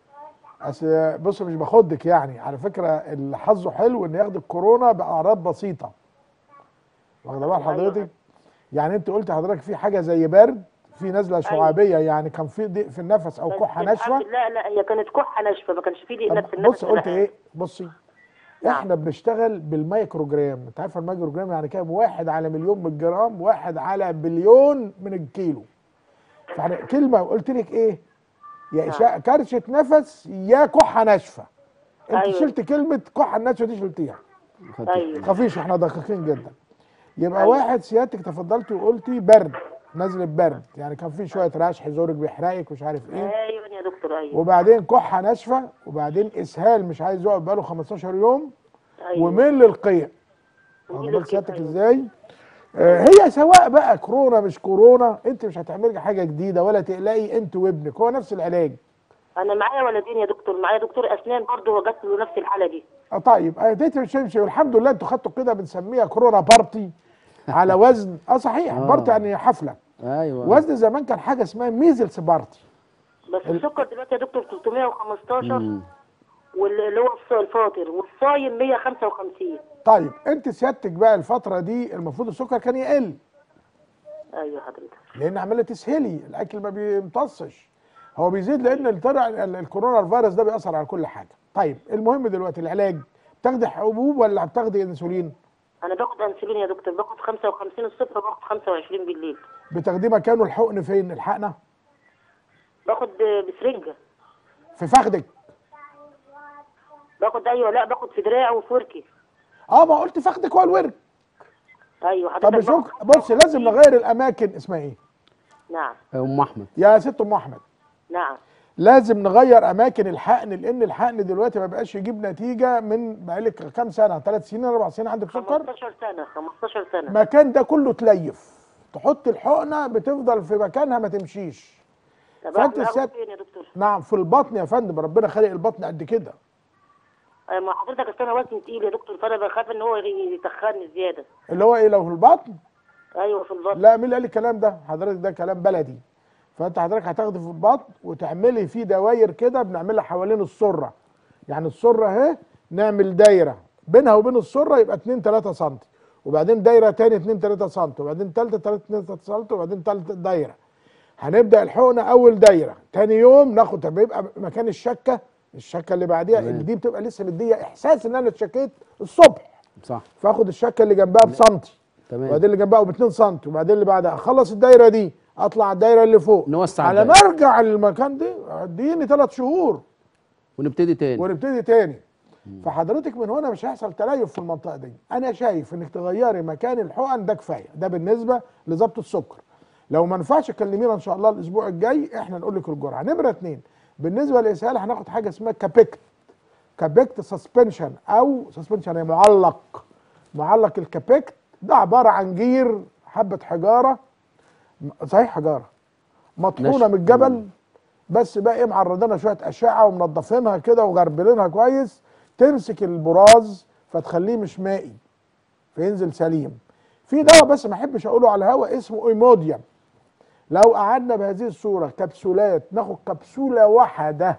اصل بص مش باخدك يعني على فكره اللي حظه حلو ان ياخد الكورونا باعراض بسيطه واخده بال حضرتك يعني انت قلت حضرتك في حاجه زي برد في نزله شعابيه يعني كان في ضيق في النفس او بس كحه الحمد ناشفه لله لا هي كانت كحه ناشفه ما كانش في ضيق طب نفس النفس بص ولا قلت حاجة. ايه بصي احنا بنشتغل بالمايكروجرام انت عارفه المايكروجرام يعني كام واحد على مليون من الجرام واحد على بليون من الكيلو فاحنا كلمه قلت لك ايه يا إشاء كرشه نفس يا كحه ناشفه انت أيوة. شلت كلمه كحه ناشفه دي شلتيها ايوه خفيش احنا دقيقين جدا يبقى واحد سيادتك تفضلتي وقلتي برد نزله برد يعني كان في شويه رشح زورك بيحرقك مش عارف ايه ايوه يا دكتور ايوه وبعدين كحه ناشفه وبعدين اسهال مش عايز يقعد بقاله 15 يوم ايوه وميل للقيء واخد وميل بال للقيء، سيادتك أيوة. ازاي آه هي سواء بقى كورونا مش كورونا انت مش هتعملي حاجه جديده ولا تقلقي انت وابنك هو نفس العلاج انا معايا ولدين يا دكتور معايا دكتور اسنان برضه وجات له نفس الحاله دي اه طيب اه ديت مش هيمشي والحمد لله انتوا خدتوا كده بنسميها كورونا بارتي على وزن اه صحيح آه. بارتي يعني حفله ايوه وزن زمان كان حاجه اسمها ميزلز بارتي بس السكر دلوقتي يا دكتور 315 مم. واللي هو الص- الفاطر والصايم 155 طيب انت سيادتك بقى الفتره دي المفروض السكر كان يقل ايوه حضرتك لان عماله تسهلي الاكل ما بيمتصش هو بيزيد لان الطلع ال- الكورونا الفيروس ده بيأثر على كل حاجه طيب المهم دلوقتي العلاج بتاخدي حبوب ولا بتاخدي انسولين انا باخد انسولين يا دكتور باخد 55 الصبح باخد 25 بالليل بتاخديه مكانه الحقن فين الحقنه باخد بسرنجه في فخدك باخد ايوه لا باخد في دراعي وفي وركي اه ما قلت فخدك هو الورك ايوه طب حضرتك شوف باخد بص لازم نغير الاماكن اسمها ايه نعم ام احمد يا ست ام احمد نعم لازم نغير اماكن الحقن لان الحقن دلوقتي ما بقاش يجيب نتيجه من بقالك كام سنه ثلاث سنين اربع سنين عندك سكر 15 سنه 15 سنه المكان ده كله تليف تحط الحقنه بتفضل في مكانها ما تمشيش طب فأنت اعمل سيادة- فين يا دكتور؟ نعم في البطن يا فندم ربنا خلق البطن قد كده آه، ما حضرتك أصل انا وزني تقيل يا دكتور فانا بخاف ان هو يتخني زياده اللي هو ايه لو في البطن ايوه في البطن لا مين اللي قال الكلام ده حضرتك ده كلام بلدي فانت حضرتك هتاخدي في البطن وتعملي فيه دواير كده بنعملها حوالين السره يعني السره اهي نعمل دايره بينها وبين السره يبقى 2 3 سم وبعدين دايره تاني 2 3 سم وبعدين ثالثه 3 2 3 سم وبعدين ثالثه دايره هنبدا الحقنه اول دايره تاني يوم ناخد طب يبقى مكان الشكه الشكه اللي بعديها تمام. اللي دي بتبقى لسه مديه احساس ان انا اتشكيت الصبح صح فاخد الشكه اللي جنبها بسنتي تمام وبعدين اللي جنبها ب 2 سم وبعدين اللي بعدها اخلص الدايره دي اطلع على الدايره اللي فوق نوسع على ما الدايرة. ارجع للمكان ده اديني ثلاث شهور ونبتدي تاني ونبتدي تاني فحضرتك من هنا مش هيحصل تليف في المنطقه دي انا شايف انك تغيري مكان الحقن ده كفايه ده بالنسبه لضبط السكر لو ما نفعش كلمينا ان شاء الله الاسبوع الجاي احنا نقول لك الجرعه نمره اتنين بالنسبه للاسهال هناخد حاجه اسمها كابيكت كابيكت سسبنشن او سسبنشن يعني معلق معلق الكابيكت ده عباره عن جير حبه حجاره م- صحيح حجاره مطحونه نشف. من الجبل بس بقى ايه معرضينها شويه اشعه ومنضفينها كده وغربلينها كويس تمسك البراز فتخليه مش مائي فينزل سليم في دواء بس ما احبش اقوله على الهواء اسمه ايموديوم لو قعدنا بهذه الصوره كبسولات ناخد كبسوله واحده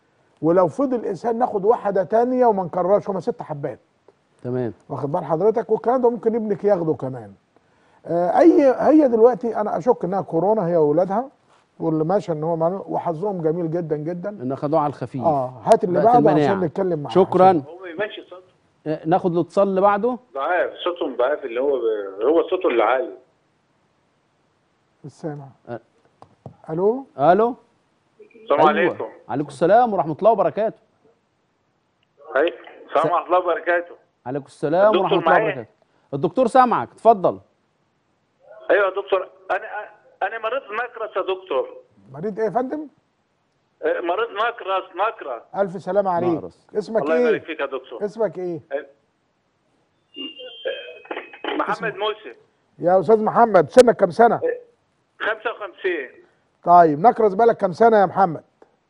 ولو فضل انسان ناخد واحده تانية وما نكررش هما ست حبات تمام واخد بال حضرتك والكلام ده ممكن ابنك ياخده كمان آه اي هي دلوقتي انا اشك انها كورونا هي واولادها واللي ماشي ان هو معلوم وحظهم جميل جدا جدا ان خدوه على الخفيف اه هات اللي بقت بعده المناعة. عشان نتكلم معاه شكرا هو ماشي صوت آه، ناخد الاتصال اللي بعده ضعاف صوتهم ضعاف اللي هو ب... هو صوته اللي عالي مش سامع أه. الو الو السلام عليكم عليكم السلام ورحمه الله وبركاته اي السلام ورحمه الله وبركاته عليكم السلام الدكتور ورحمه الله معايا؟ وبركاته الدكتور سامعك اتفضل ايوه يا دكتور انا انا مريض نكرس يا دكتور مريض ايه يا فندم آه، مريض نكرس نكرس الف سلامه عليك نقرس. اسمك الله يبارك ايه فيك يا دكتور اسمك ايه محمد موسى يا استاذ محمد سنك كام سنه 55 طيب نكرس بالك كام سنه يا محمد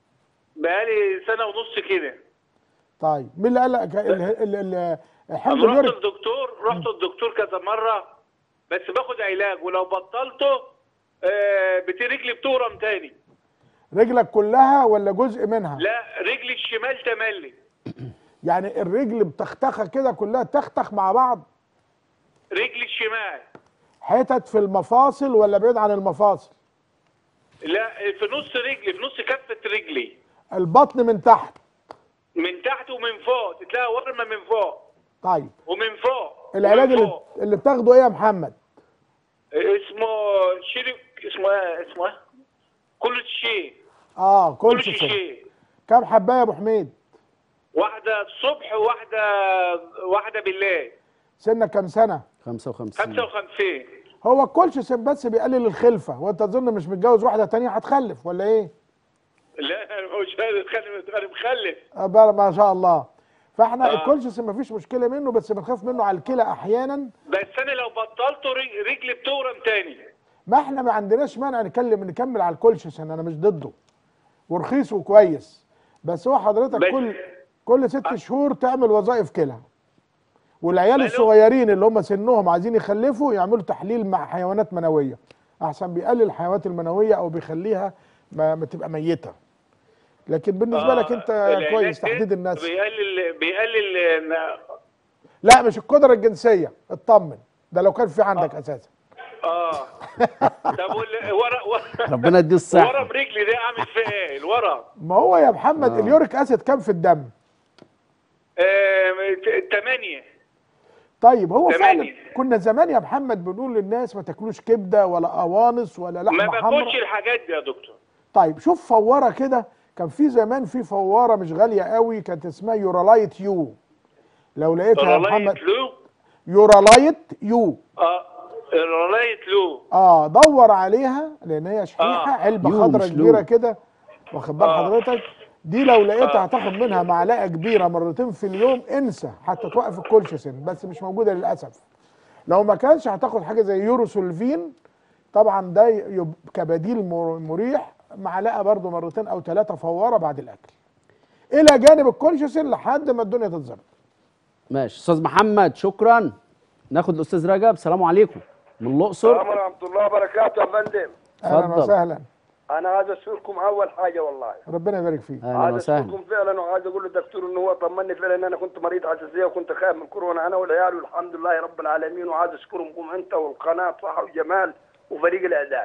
بقالي سنه ونص كده طيب مين اللي قال لك ال- ال- ال- الحمض أنا رحت اليوريك للدكتور رحت للدكتور كذا مره بس باخد علاج ولو بطلته آه، بت- رجلي بتورم تاني رجلك كلها ولا جزء منها لا رجلي الشمال تملي يعني الرجل بتختخه كده كلها تختخ مع بعض رجلي الشمال حتت في المفاصل ولا بعيد عن المفاصل لا في نص رجلي في نص كفه رجلي البطن من تحت من تحت ومن فوق تلاقي ورمه من فوق طيب ومن فوق العلاج ومن اللي, فوق. اللي بتاخده ايه يا محمد اسمه شريك اسمه ايه اسمه ايه كل شيء اه كل كل شيء شيء كام حبايه يا ابو حميد واحده الصبح وواحده واحده بالليل سنك كام سنه 55 55 هو الكولشيسين بس بيقلل الخلفه وانت تظن مش متجوز واحده تانية هتخلف ولا ايه لا انا مش خلف انا مخلف آه بقى ما شاء الله فاحنا آه. الكولشيسين مفيش مشكله منه بس بنخاف منه على الكلى احيانا بس انا لو بطلته رج- رجلي بتورم تاني ما احنا ما عندناش مانع نتكلم نكمل على الكولشيسين انا مش ضده ورخيص وكويس بس هو حضرتك بس- كل كل ست شهور تعمل وظائف كلى والعيال ماله؟ الصغيرين اللي هم سنهم عايزين يخلفوا يعملوا تحليل مع حيوانات منويه احسن بيقلل الحيوانات المنويه او بيخليها ما, ما تبقى ميته لكن بالنسبه آه، لك انت العلاج كويس ده تحديد الناس بيقلل بيقلل لا مش القدره الجنسيه اطمن ده لو كان في عندك اساسا اه طب وال- ورا ورا ربنا يديه الصحه ورم رجلي ده اعمل فيه ايه الورم ما هو يا محمد آه. اليوريك اسيد كام في الدم آه، ت- تمانية طيب هو فعلا تمانية. كنا زمان يا محمد بنقول للناس ما تاكلوش كبده ولا قوانص ولا ما لحمه باكلش حمراء الحاجات دي يا دكتور طيب شوف فواره كده كان في زمان في فواره مش غاليه قوي كانت اسمها يورالايت يو لو لقيتها يا محمد رولايت لو يورالايت يو اه رولايت لو اه دور عليها لان هي شحيحه آه. علبه يو خضراء مش لو. كبيره كده واخد بال آه. حضرتك دي لو لقيتها هتاخد منها معلقه كبيره مرتين في اليوم انسى حتى توقف الكولشيسين بس مش موجوده للاسف لو ما كانش هتاخد حاجه زي يوروسولفين طبعا ده يب- كبديل مر- مريح معلقه برضو مرتين او ثلاثه فواره بعد الاكل الى جانب الكولشيسين لحد ما الدنيا تتظبط ماشي استاذ محمد شكرا ناخد الاستاذ رجب السلام عليكم من الاقصر السلام ورحمة الله وبركاته يا فندم اهلا اتفضل. وسهلا أنا عايز أشكركم أول حاجة والله ربنا يبارك فيك اهلا عايز وسهلا أشكركم فعلا وعايز أقول للدكتور إن هو طمني فعلا إن أنا كنت مريض حساسية وكنت خايف من كورونا أنا والعيال والحمد لله رب العالمين وعايز أشكركم أنت والقناة صحة وجمال وفريق الإعداد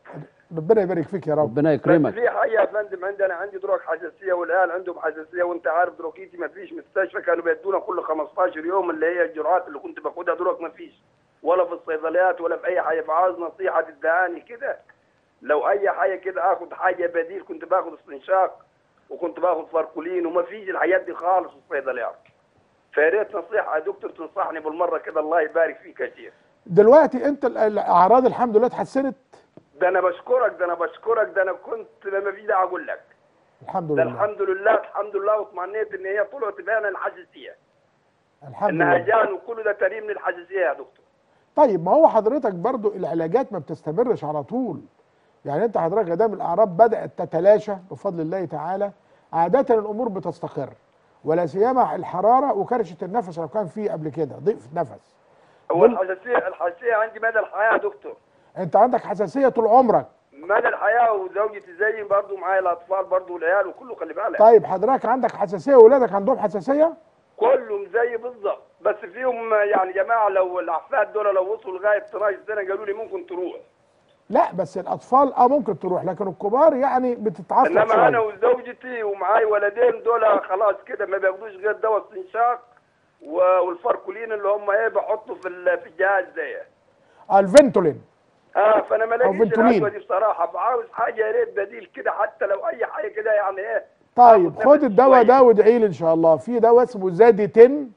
ربنا يبارك فيك يا رب ربنا بس يكرمك في حاجة يا فندم عندنا عندي دروك حساسية والعيال عندهم حساسية وأنت عارف دروكيتي ما فيش مستشفى كانوا بيدونا كل 15 يوم اللي هي الجرعات اللي كنت باخدها دروك ما فيش ولا في الصيدليات ولا في أي حاجة فعاوز نصيحة تدهاني كده لو اي حاجه كده اخد حاجه بديل كنت باخد استنشاق وكنت باخد فاركولين وما فيش الحاجات دي خالص في الصيدليات فيا ريت نصيحه يا دكتور تنصحني بالمره كده الله يبارك فيك يا شيخ دلوقتي انت ال- الاعراض الحمد لله اتحسنت ده انا بشكرك ده انا بشكرك ده انا كنت ما في داعي اقول لك الحمد ده لله الحمد لله الحمد لله واطمئنيت ان هي طلعت فعلا الحساسيه الحمد انها لله جان وكل ده تريم من الحساسيه يا دكتور طيب ما هو حضرتك برضو العلاجات ما بتستمرش على طول يعني انت حضرتك ادام الاعراض بدات تتلاشى بفضل الله تعالى عاده الامور بتستقر ولا سيما الحراره وكرشه النفس لو كان فيه قبل كده ضيق نفس هو دول- الحساسيه الحساسيه عندي مدى الحياه يا دكتور انت عندك حساسيه طول عمرك مدى الحياه وزوجتي زيي برضه معايا الاطفال برضه والعيال وكله خلي بالك طيب حضرتك عندك حساسيه واولادك عندهم حساسيه كلهم زي بالظبط بس فيهم يعني جماعه لو الاحفاد دول لو وصلوا لغايه 12 سنه قالوا لي ممكن تروح لا بس الاطفال اه ممكن تروح لكن الكبار يعني بتتعصب انما انا شويه وزوجتي ومعاي ولدين دول خلاص كده ما بياخدوش غير دواء استنشاق و- والفاركولين اللي هم ايه بحطوا في ال- في الجهاز ده آه، الفنتولين اه فانا ما أو لاقيش فنتولين. العدوى دي بصراحه فعاوز حاجه يا ريت بديل كده حتى لو اي حاجه كده يعني ايه طيب آخد خد نفس الدواء شوية. ده وادعي لي ان شاء الله في دواء اسمه زادي 10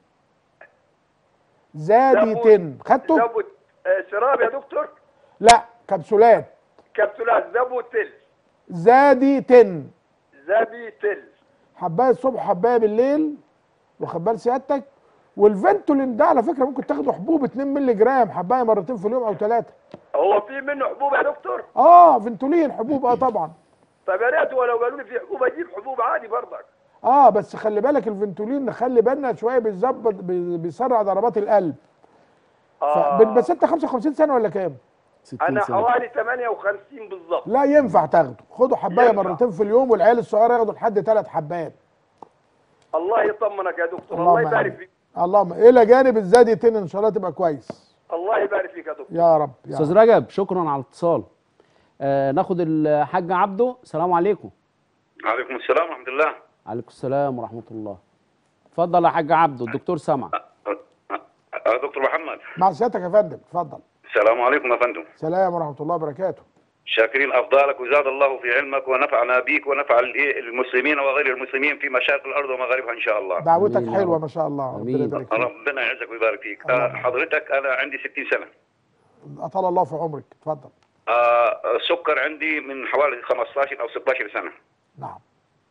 زادي زبط- 10 خدته زبط آه، شراب يا دكتور لا كبسولات كبسولات زبوتل زادي 10 زبيتل حبايه الصبح حبايه بالليل واخد بال سيادتك والفنتولين ده على فكره ممكن تاخده حبوب 2 مللي جرام حبايه مرتين في اليوم او ثلاثه هو في منه حبوب يا دكتور اه فنتولين حبوب اه طبعا طب يا ريت ولو قالوا لي في حبوب اجيب حبوب عادي برضك اه بس خلي بالك الفنتولين نخلي بالنا شويه بيظبط بي- بيسرع ضربات القلب آه. ف- بس انت 55 سنه ولا كام؟ 60 انا سنة. حوالي 58 بالظبط لا ينفع تاخده خدوا حبايه ينفع. مرتين في اليوم والعيال الصغيره ياخدوا لحد ثلاث حبات الله يطمنك يا دكتور الله اللهم يبارك آمين. فيك اللهم الى جانب الزادي تن ان شاء الله تبقى كويس الله يبارك فيك يا دكتور يا رب يا استاذ رب. رجب شكرا على الاتصال آه ناخد الحاج عبده السلام عليكم عليكم السلام ورحمة الله عليكم السلام ورحمه الله اتفضل يا حاج عبده الدكتور سمع أه دكتور محمد مع سيادتك يا فندم اتفضل السلام عليكم يا فندم سلام ورحمه الله وبركاته شاكرين أفضالك وزاد الله في علمك ونفعنا بيك ونفع الإيه المسلمين وغير المسلمين في مشارق الأرض ومغاربها إن شاء الله دعوتك آمين يا حلوه رب. ما شاء الله ربنا آمين. يبارك فيك ربنا يعزك ويبارك فيك اللهم آه آمين. حضرتك أنا عندي 60 سنة اطال الله في عمرك اتفضل آه السكر عندي من حوالي 15 أو 16 سنة نعم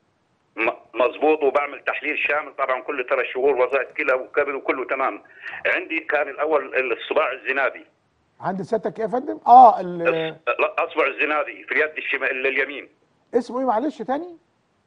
م- مظبوط وبعمل تحليل شامل طبعا كل ثلاث شهور وظائف كلى وكبد وكله تمام عندي كان الأول الصباع الزنادي عند سيادتك ايه يا فندم اه ال- لا، أصبع الزنادي في اليد الشمال اليمين اسمه ايه معلش تاني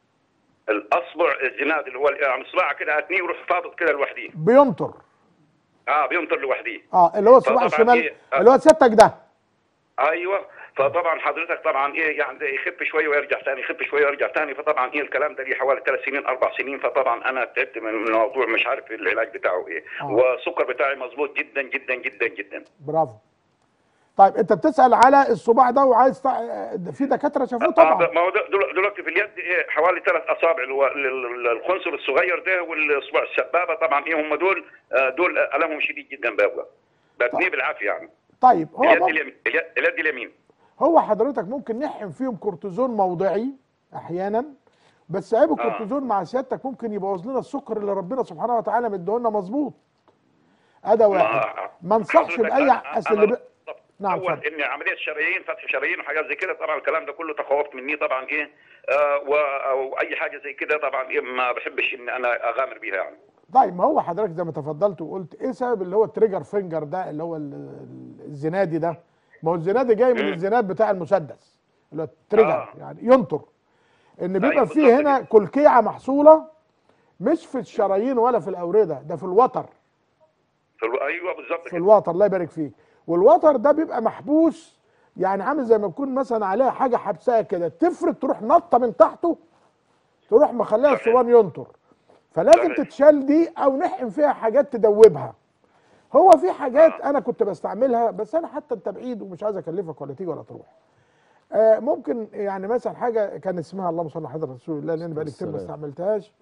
الاصبع الزناد اللي هو يعني صباع كده اتنيه يروح فاضط كده لوحديه بيمطر اه بيمطر لوحديه اه اللي هو الصباع فطبعاً الشمال إيه، آه. اللي هو سيادتك ده ايوه فطبعا حضرتك طبعا ايه يعني ده يخف شويه ويرجع ثاني يخف شويه ويرجع ثاني فطبعا ايه الكلام ده لي حوالي ثلاث سنين اربع سنين فطبعا انا تعبت من الموضوع مش عارف العلاج بتاعه ايه آه. والسكر بتاعي مظبوط جدا جدا جدا جدا برافو طيب انت بتسال على الصباع ده وعايز تع- في دكاتره شافوه آه، طبعا ما هو دل- دل- دلوقتي في اليد إيه حوالي ثلاث اصابع اللي هو ال- ال- الخنصر الصغير ده والاصبع السبابه طبعا ايه هم دول آه، دول المهم شديد جدا بابا بتنيه بالعافيه يعني طيب هو اليد ممكن اليمين اليد اليد اليمين هو حضرتك ممكن نحقن فيهم كورتيزون موضعي احيانا بس عيب الكورتيزون مع سيادتك ممكن يبوظ لنا السكر اللي ربنا سبحانه وتعالى مديهولنا مظبوط ادي واحد ما انصحش حضرتك باي أنا- اصل اللي أنا- ب... نعم اول اتفضل. ان عمليه شرايين فتح شرايين وحاجات زي كده طبعا الكلام ده كله تخوفت مني طبعا ايه آه و- او اي حاجه زي كده طبعا ايه ما بحبش ان انا اغامر بيها يعني طيب ما هو حضرتك زي ما تفضلت وقلت ايه سبب اللي هو التريجر فينجر ده اللي هو ال- ال- الزنادي ده ما هو الزنادي جاي من الزناد بتاع المسدس اللي هو التريجر آه. يعني ينطر ان بيبقى أيوة فيه بالظبط هنا كلكيعه محصوله مش في الشرايين ولا في الاورده ده في الوتر في الو- ايوه بالظبط في كده الوتر الله يبارك فيك والوتر ده بيبقى محبوس يعني عامل زي ما يكون مثلا عليها حاجه حبسها كده تفرد تروح نطه من تحته تروح مخليها صحيح. الصوان ينطر فلازم صحيح. تتشال دي او نحقن فيها حاجات تدوبها هو في حاجات انا كنت بستعملها بس انا حتى انت بعيد ومش عايز اكلفك ولا تيجي ولا تروح آه ممكن يعني مثلا حاجه كان اسمها اللهم صل على حضره رسول الله لان بقالي كتير ما السلام. استعملتهاش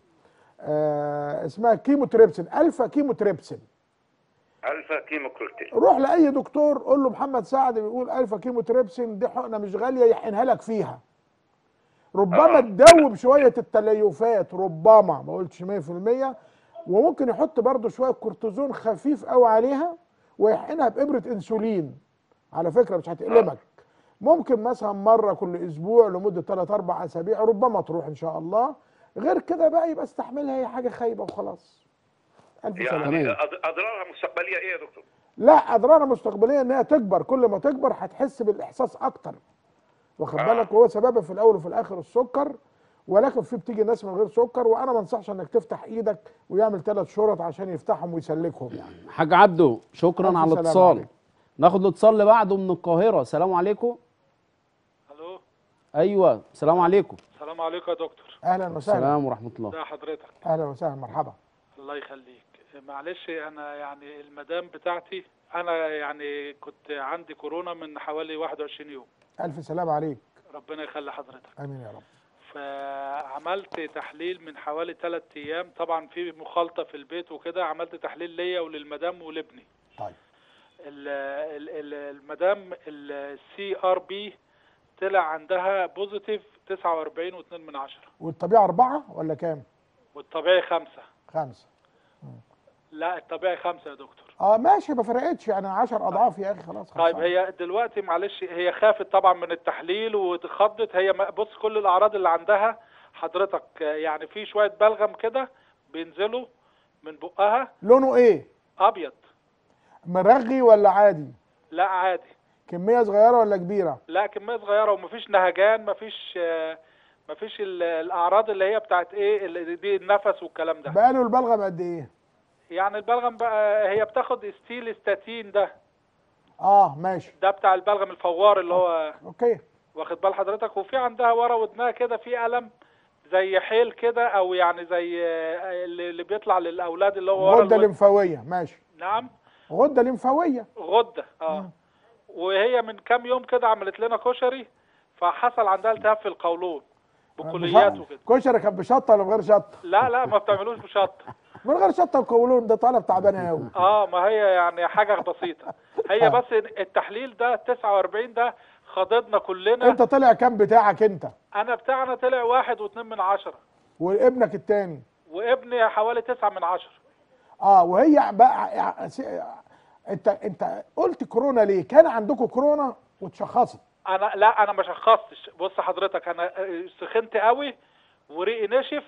آه اسمها كيموتريبسين الفا كيموتريبسين الفا كيمو كورتين روح لاي دكتور قول له محمد سعد بيقول الفا كيموتريبسين دي حقنه مش غاليه يحقنها لك فيها ربما آه. تدوب شويه التليفات ربما ما قلتش 100% وممكن يحط برضو شويه كورتيزون خفيف قوي عليها ويحقنها بابره انسولين على فكره مش هتقلبك ممكن مثلا مره كل اسبوع لمده 3 4 اسابيع ربما تروح ان شاء الله غير كده بقى يبقى استحملها هي حاجه خايبه وخلاص الف سلامه يعني تمام. أض- اضرارها مستقبليه ايه يا دكتور؟ لا اضرارها مستقبليه ان هي تكبر كل ما تكبر هتحس بالاحساس اكتر واخد آه. بالك وهو سببها في الاول وفي الاخر السكر ولكن في بتيجي ناس من غير سكر وانا ما انصحش انك تفتح ايدك ويعمل ثلاث شرط عشان يفتحهم ويسلكهم يعني حاج عبده شكرا ألف على سلامة الاتصال عليك. ناخد الاتصال اللي بعده من القاهره السلام عليكم الو ايوه السلام عليكم السلام عليكم يا دكتور اهلا وسهلا السلام ورحمه الله ده حضرتك اهلا وسهلا مرحبا الله يخليك معلش انا يعني المدام بتاعتي انا يعني كنت عندي كورونا من حوالي 21 يوم الف سلام عليك ربنا يخلي حضرتك امين يا رب فعملت تحليل من حوالي 3 ايام طبعا في مخالطه في البيت وكده عملت تحليل ليا وللمدام ولابني طيب ال- ال- ال- المدام السي ار بي طلع عندها بوزيتيف 49 و2 من عشرة والطبيعه اربعه ولا كام؟ والطبيعي خمسة خمسه لا الطبيعي خمسة يا دكتور اه ماشي ما فرقتش يعني 10 اضعاف يا اخي خلاص طيب خلصان. هي دلوقتي معلش هي خافت طبعا من التحليل واتخضت هي ما- بص كل الاعراض اللي عندها حضرتك آه، يعني في شويه بلغم كده بينزلوا من بقها لونه ايه؟ ابيض مرغي ولا عادي؟ لا عادي كميه صغيره ولا كبيره؟ لا كميه صغيره ومفيش نهجان مفيش آه، مفيش ال- الاعراض اللي هي بتاعت ايه اللي دي النفس والكلام ده بقاله البلغم قد ايه؟ يعني البلغم بقى هي بتاخد ستيل ستاتين ده اه ماشي ده بتاع البلغم الفوار اللي هو اوكي واخد بال حضرتك وفي عندها ورا ودنها كده في الم زي حيل كده او يعني زي آه، اللي اللي بيطلع للاولاد اللي هو ورا غده الودن. لمفاويه ماشي نعم غده لمفاويه غده اه وهي من كام يوم كده عملت لنا كشري فحصل عندها التهاب في القولون بكليات وكده كشري كان بشطه ولا من غير شطه؟ لا لا ما بتعملوش بشطه من غير شطه القولون ده طالب تعبانه قوي اه ما هي يعني حاجه بسيطه هي بس التحليل ده 49 ده خضتنا كلنا انت طلع كام بتاعك انت؟ انا بتاعنا طلع واحد واتنين من عشرة وابنك التاني وابني حوالي تسعة من عشرة اه وهي بقى انت انت قلت كورونا ليه؟ كان عندكم كورونا واتشخصت انا لا انا ما شخصتش بص حضرتك انا سخنت قوي وريقي نشف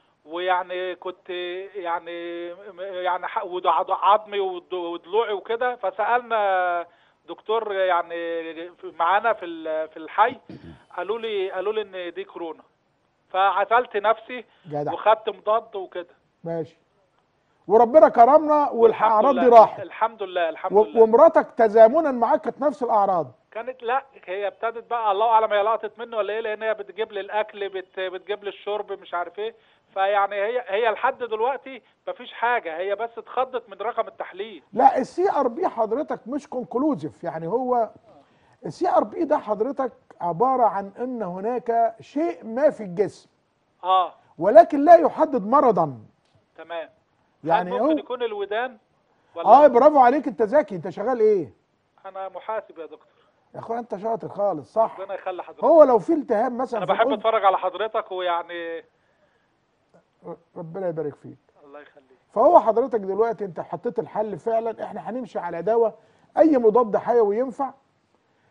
ويعني كنت يعني يعني ح- وضع- عظمي وض- وضلوعي وكده فسالنا دكتور يعني معانا في ال- في الحي قالوا لي قالوا لي ان دي كورونا فعزلت نفسي جدع وخدت مضاد وكده ماشي وربنا كرمنا والاعراض دي لله. راحت الحمد لله الحمد و- لله ومراتك تزامنا معاك كانت نفس الاعراض كانت لا هي ابتدت بقى الله اعلم هي لقطت منه ولا ايه لان هي بتجيب لي الاكل بت بتجيب لي الشرب مش عارف ايه فيعني هي هي لحد دلوقتي مفيش حاجه هي بس اتخضت من رقم التحليل لا السي ار بي حضرتك مش كونكلوزيف يعني هو السي ار بي ده حضرتك عباره عن ان هناك شيء ما في الجسم اه ولكن لا يحدد مرضا تمام يعني هل ممكن هو يكون الودان ولا اه برافو عليك انت ذكي انت شغال ايه انا محاسب يا دكتور يا اخويا انت شاطر خالص صح ربنا يخلي حضرتك هو لو في التهاب مثلا انا في بحب الأذن- اتفرج على حضرتك ويعني ربنا يبارك فيك الله يخليك فهو حضرتك دلوقتي انت حطيت الحل فعلا احنا هنمشي على دواء اي مضاد حيوي ينفع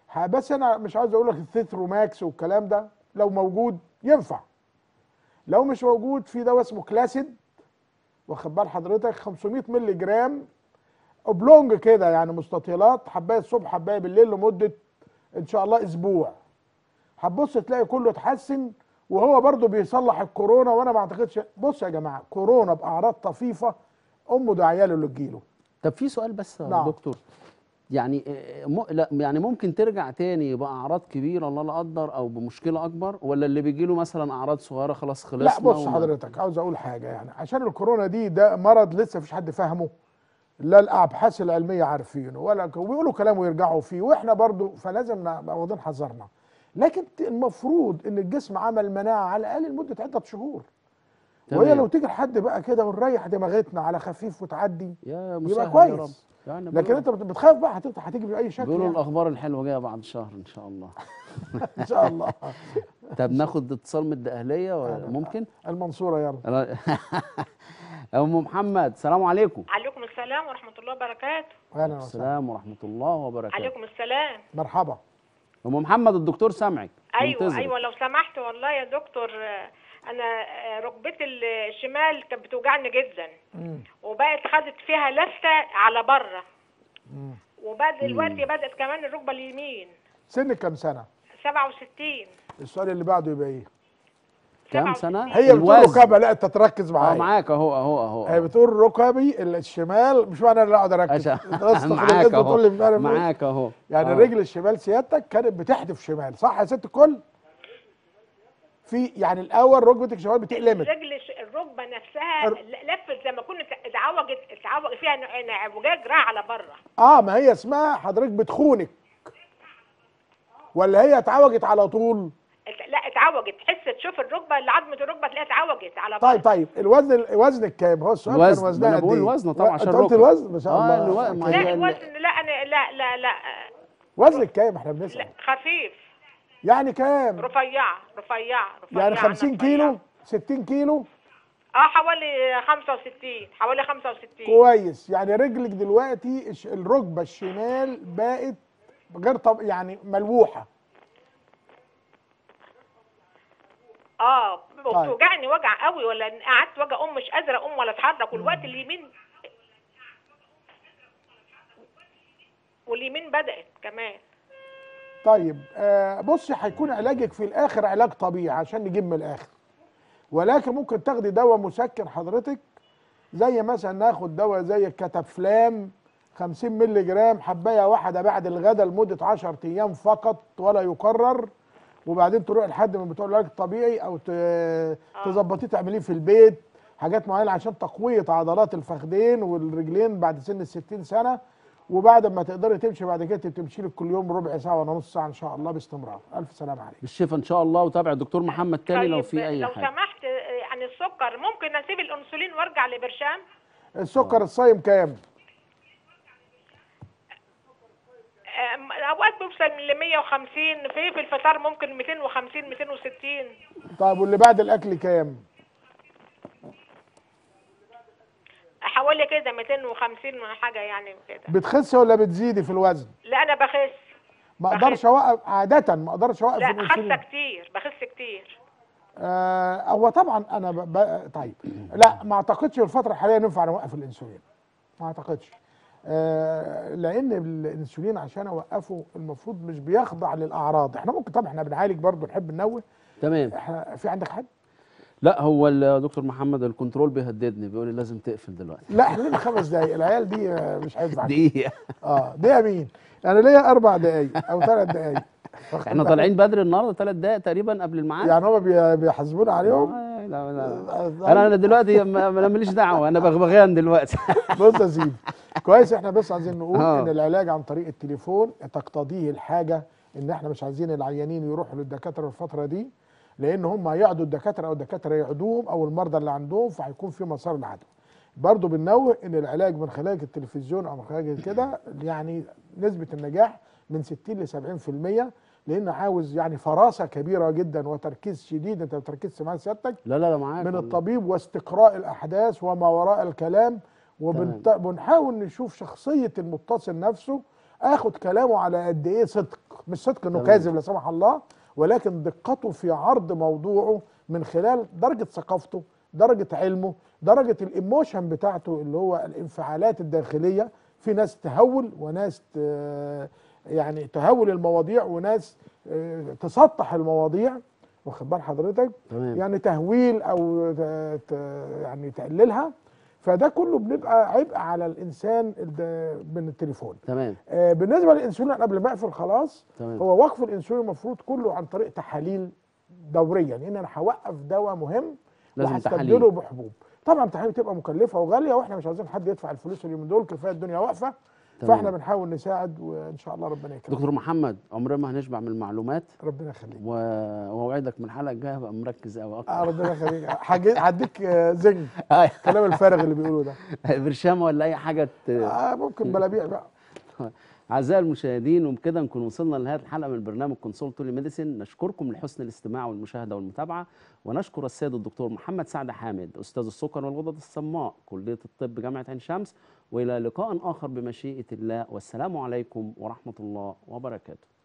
ح- بس انا مش عاوز اقول لك الثيتروماكس والكلام ده لو موجود ينفع لو مش موجود في دواء اسمه كلاسيد واخد بال حضرتك 500 مللي جرام اوبلونج كده يعني مستطيلات حبايه الصبح حبايه بالليل لمده ان شاء الله اسبوع هتبص تلاقي كله اتحسن وهو برضو بيصلح الكورونا وانا ما اعتقدش بص يا جماعه كورونا باعراض طفيفه امه ده عياله اللي تجيله طب في سؤال بس يا نعم. دكتور يعني آه، م... لا يعني ممكن ترجع تاني بأعراض كبيرة الله لا قدر أو بمشكلة أكبر ولا اللي بيجي له مثلا أعراض صغيرة خلاص خلصنا لا بص وما- حضرتك عاوز اقول حاجه يعني عشان الكورونا دي ده مرض لسه مفيش حد فاهمه لا الابحاث العلميه عارفينه ولا ك- وبيقولوا كلام ويرجعوا فيه واحنا برضو فلازم نبقى واخدين حذرنا لكن ت- المفروض ان الجسم عمل مناعه على الاقل لمده عده شهور وهي تمام. لو تيجي لحد بقى كده ونريح دماغتنا على خفيف وتعدي يا يبقى مسهل يا رب كويس يعني لكن بيقولوا- انت بت- بتخاف بقى هتفتح هتيجي باي شكل بيقولوا يعني. الأخبار الحلوة جاية بعد شهر إن شاء الله ان شاء الله طب ناخد اتصال من الدقهلية ولا ممكن؟ المنصوره يلا أنا- أم محمد السلام عليكم عليكم السلام ورحمة الله وبركاته اهلا وسهلا السلام ورحمة الله وبركاته عليكم السلام مرحبا أم محمد الدكتور سامعك أيوة منتظرك. أيوة لو سمحت والله يا دكتور آه، أنا آه، ركبتي الشمال كانت بتوجعني جدا وبقت خدت فيها لفة على بره وبعد دلوقتي بدأت كمان الركبة اليمين سنك كام سنه 67 السؤال اللي بعده يبقى ايه كام سنة؟ هي بتقول الوزن. ركبه لا انت تركز اه معايا معاك اهو اهو اهو هي بتقول ركبي الشمال مش معنى انا لا اقعد اركز عشان- بس معاك انت اهو تقول لي مش عارف إيه. معاك اهو يعني آه. الرجل الشمال سيادتك كانت بتحدف شمال صح يا ست الكل في يعني الاول ركبتك شمال بتقلمت رجل ش- الركبة نفسها ل- لفت زي ما كنت اتعوجت اتعوج فيها ن- انعوجاج راح على بره اه ما هي اسمها حضرتك بتخونك ولا هي اتعوجت على طول ات- لا اتعوجت تحس تشوف الركبة اللي عظمة الركبة تلاقيها اتعوجت على بره طيب طيب الوزن وزنك كام هو السؤال كان الوزن، وزنها ما أنا قد بقول ايه الوزن طبعا عشان انت قلت الركبة. الوزن ما شاء آه، الله الو- ما لا هي ال- الوزن لا انا لا لا لا وزنك كام احنا بنسال خفيف يعني كام رفيعة رفيعة رفيعة يعني 50 أنا كيلو 60 كيلو اه حوالي 65 حوالي 65 كويس يعني رجلك دلوقتي الش- الركبه الشمال بقت غير طب يعني ملوحه اه طيب. بتوجعني وجع قوي ولا إن قعدت وجع ام مش قادره اقوم ولا اتحرك والوقت اليمين واليمين بدات كمان طيب آه بصي هيكون علاجك في الاخر علاج طبيعي عشان نجيب من الاخر ولكن ممكن تاخدي دواء مسكن حضرتك زي مثلا ناخد دواء زي الكتافلام 50 مللي جرام حبايه واحده بعد الغداء لمده 10 ايام فقط ولا يكرر وبعدين تروح لحد من بتوع العلاج الطبيعي او ت- تظبطيه تعمليه في البيت حاجات معينه عشان تقويه عضلات الفخذين والرجلين بعد سن ال 60 سنه وبعد ما تقدري تمشي بعد كده تمشي لك كل يوم ربع ساعه ولا نص ساعه ان شاء الله باستمرار الف سلامه عليك بالشفا ان شاء الله وتابع الدكتور محمد تاني لو في اي لو حاجه سمحت آه، يعني السكر ممكن اسيب الانسولين وارجع لبرشام السكر الصايم كام آم، اوقات بيوصل ل 150 في في الفطار ممكن 250 260 طيب واللي بعد الاكل كام حوالي كده 250 حاجه يعني كده بتخسي ولا بتزيدي في الوزن لا انا بخس ما اقدرش اوقف عاده ما اقدرش اوقف لا خاسه الانسولين كتير بخس كتير آه هو طبعا انا ب... ب... طيب لا ما اعتقدش في الفتره الحاليه ينفع نوقف الانسولين ما اعتقدش آه لان الانسولين عشان اوقفه المفروض مش بيخضع للاعراض احنا ممكن طبعا احنا بنعالج برضه نحب ننوه تمام احنا في عندك حد لا هو الدكتور محمد الكنترول بيهددني بيقول لي لازم تقفل دلوقتي لا احنا لنا خمس دقايق العيال دي آه، مش هينفع دقيقه اه دقيقه مين انا ليا اربع دقايق او ثلاث دقايق احنا طالعين بدري النهارده ثلاث دقائق تقريبا قبل الميعاد يعني هم بي- بيحاسبونا عليهم لا لا انا انا دلوقتي ما ما- ماليش دعوه انا بغبغان دلوقتي بص يا سيدي كويس احنا بس عايزين نقول آه. ان العلاج عن طريق التليفون تقتضيه الحاجه ان احنا مش عايزين العيانين يروحوا للدكاتره الفتره دي لان هم هيعدوا الدكاتره او الدكاتره يعدوهم او المرضى اللي عندهم فهيكون في مسار العدوى برضه بننوه ان العلاج من خلال التلفزيون او من خلال كده يعني نسبه النجاح من 60 ل 70% لانه عاوز يعني فراسه كبيره جدا وتركيز شديد انت ما بتركزش مع سيادتك لا لا لا معاك من والله. الطبيب واستقراء الاحداث وما وراء الكلام وبنحاول نشوف شخصيه المتصل نفسه اخد كلامه على قد ايه صدق مش صدق انه تمام. كاذب لا سمح الله ولكن دقته في عرض موضوعه من خلال درجه ثقافته درجه علمه درجه الايموشن بتاعته اللي هو الانفعالات الداخليه في ناس تهول وناس ت- يعني تهول المواضيع وناس آه، تسطح المواضيع واخد بال حضرتك تمام. يعني تهويل او ت- ت- يعني تقللها فده كله بنبقى عبء على الانسان الد- من التليفون تمام آه، بالنسبه للانسولين قبل ما اقفل خلاص تمام. هو وقف الانسولين المفروض كله عن طريق تحاليل دوريا لان انا هوقف دواء مهم لازم وهستبدله تحاليل. بحبوب طبعا التحاليل بتبقى مكلفه وغاليه واحنا مش عايزين حد يدفع الفلوس اليومين دول كفايه الدنيا واقفه تمام. فاحنا بنحاول نساعد وان شاء الله ربنا يكرمك دكتور محمد عمرنا ما هنشبع من المعلومات ربنا يخليك و- واوعدك من الحلقه الجايه هبقى مركز قوي اكتر آه ربنا يخليك هجي- هديك آه، زنج أيوة. الكلام الفارغ اللي بيقولوه ده برشامه ولا اي حاجه ت... آه ممكن بلابيع بقى اعزائي المشاهدين وبكده نكون وصلنا لنهايه الحلقه من برنامج كونسول تولي ميديسين نشكركم لحسن الاستماع والمشاهده والمتابعه ونشكر السيد الدكتور محمد سعد حامد استاذ السكر والغدد الصماء كليه الطب جامعه عين شمس والى لقاء اخر بمشيئه الله والسلام عليكم ورحمه الله وبركاته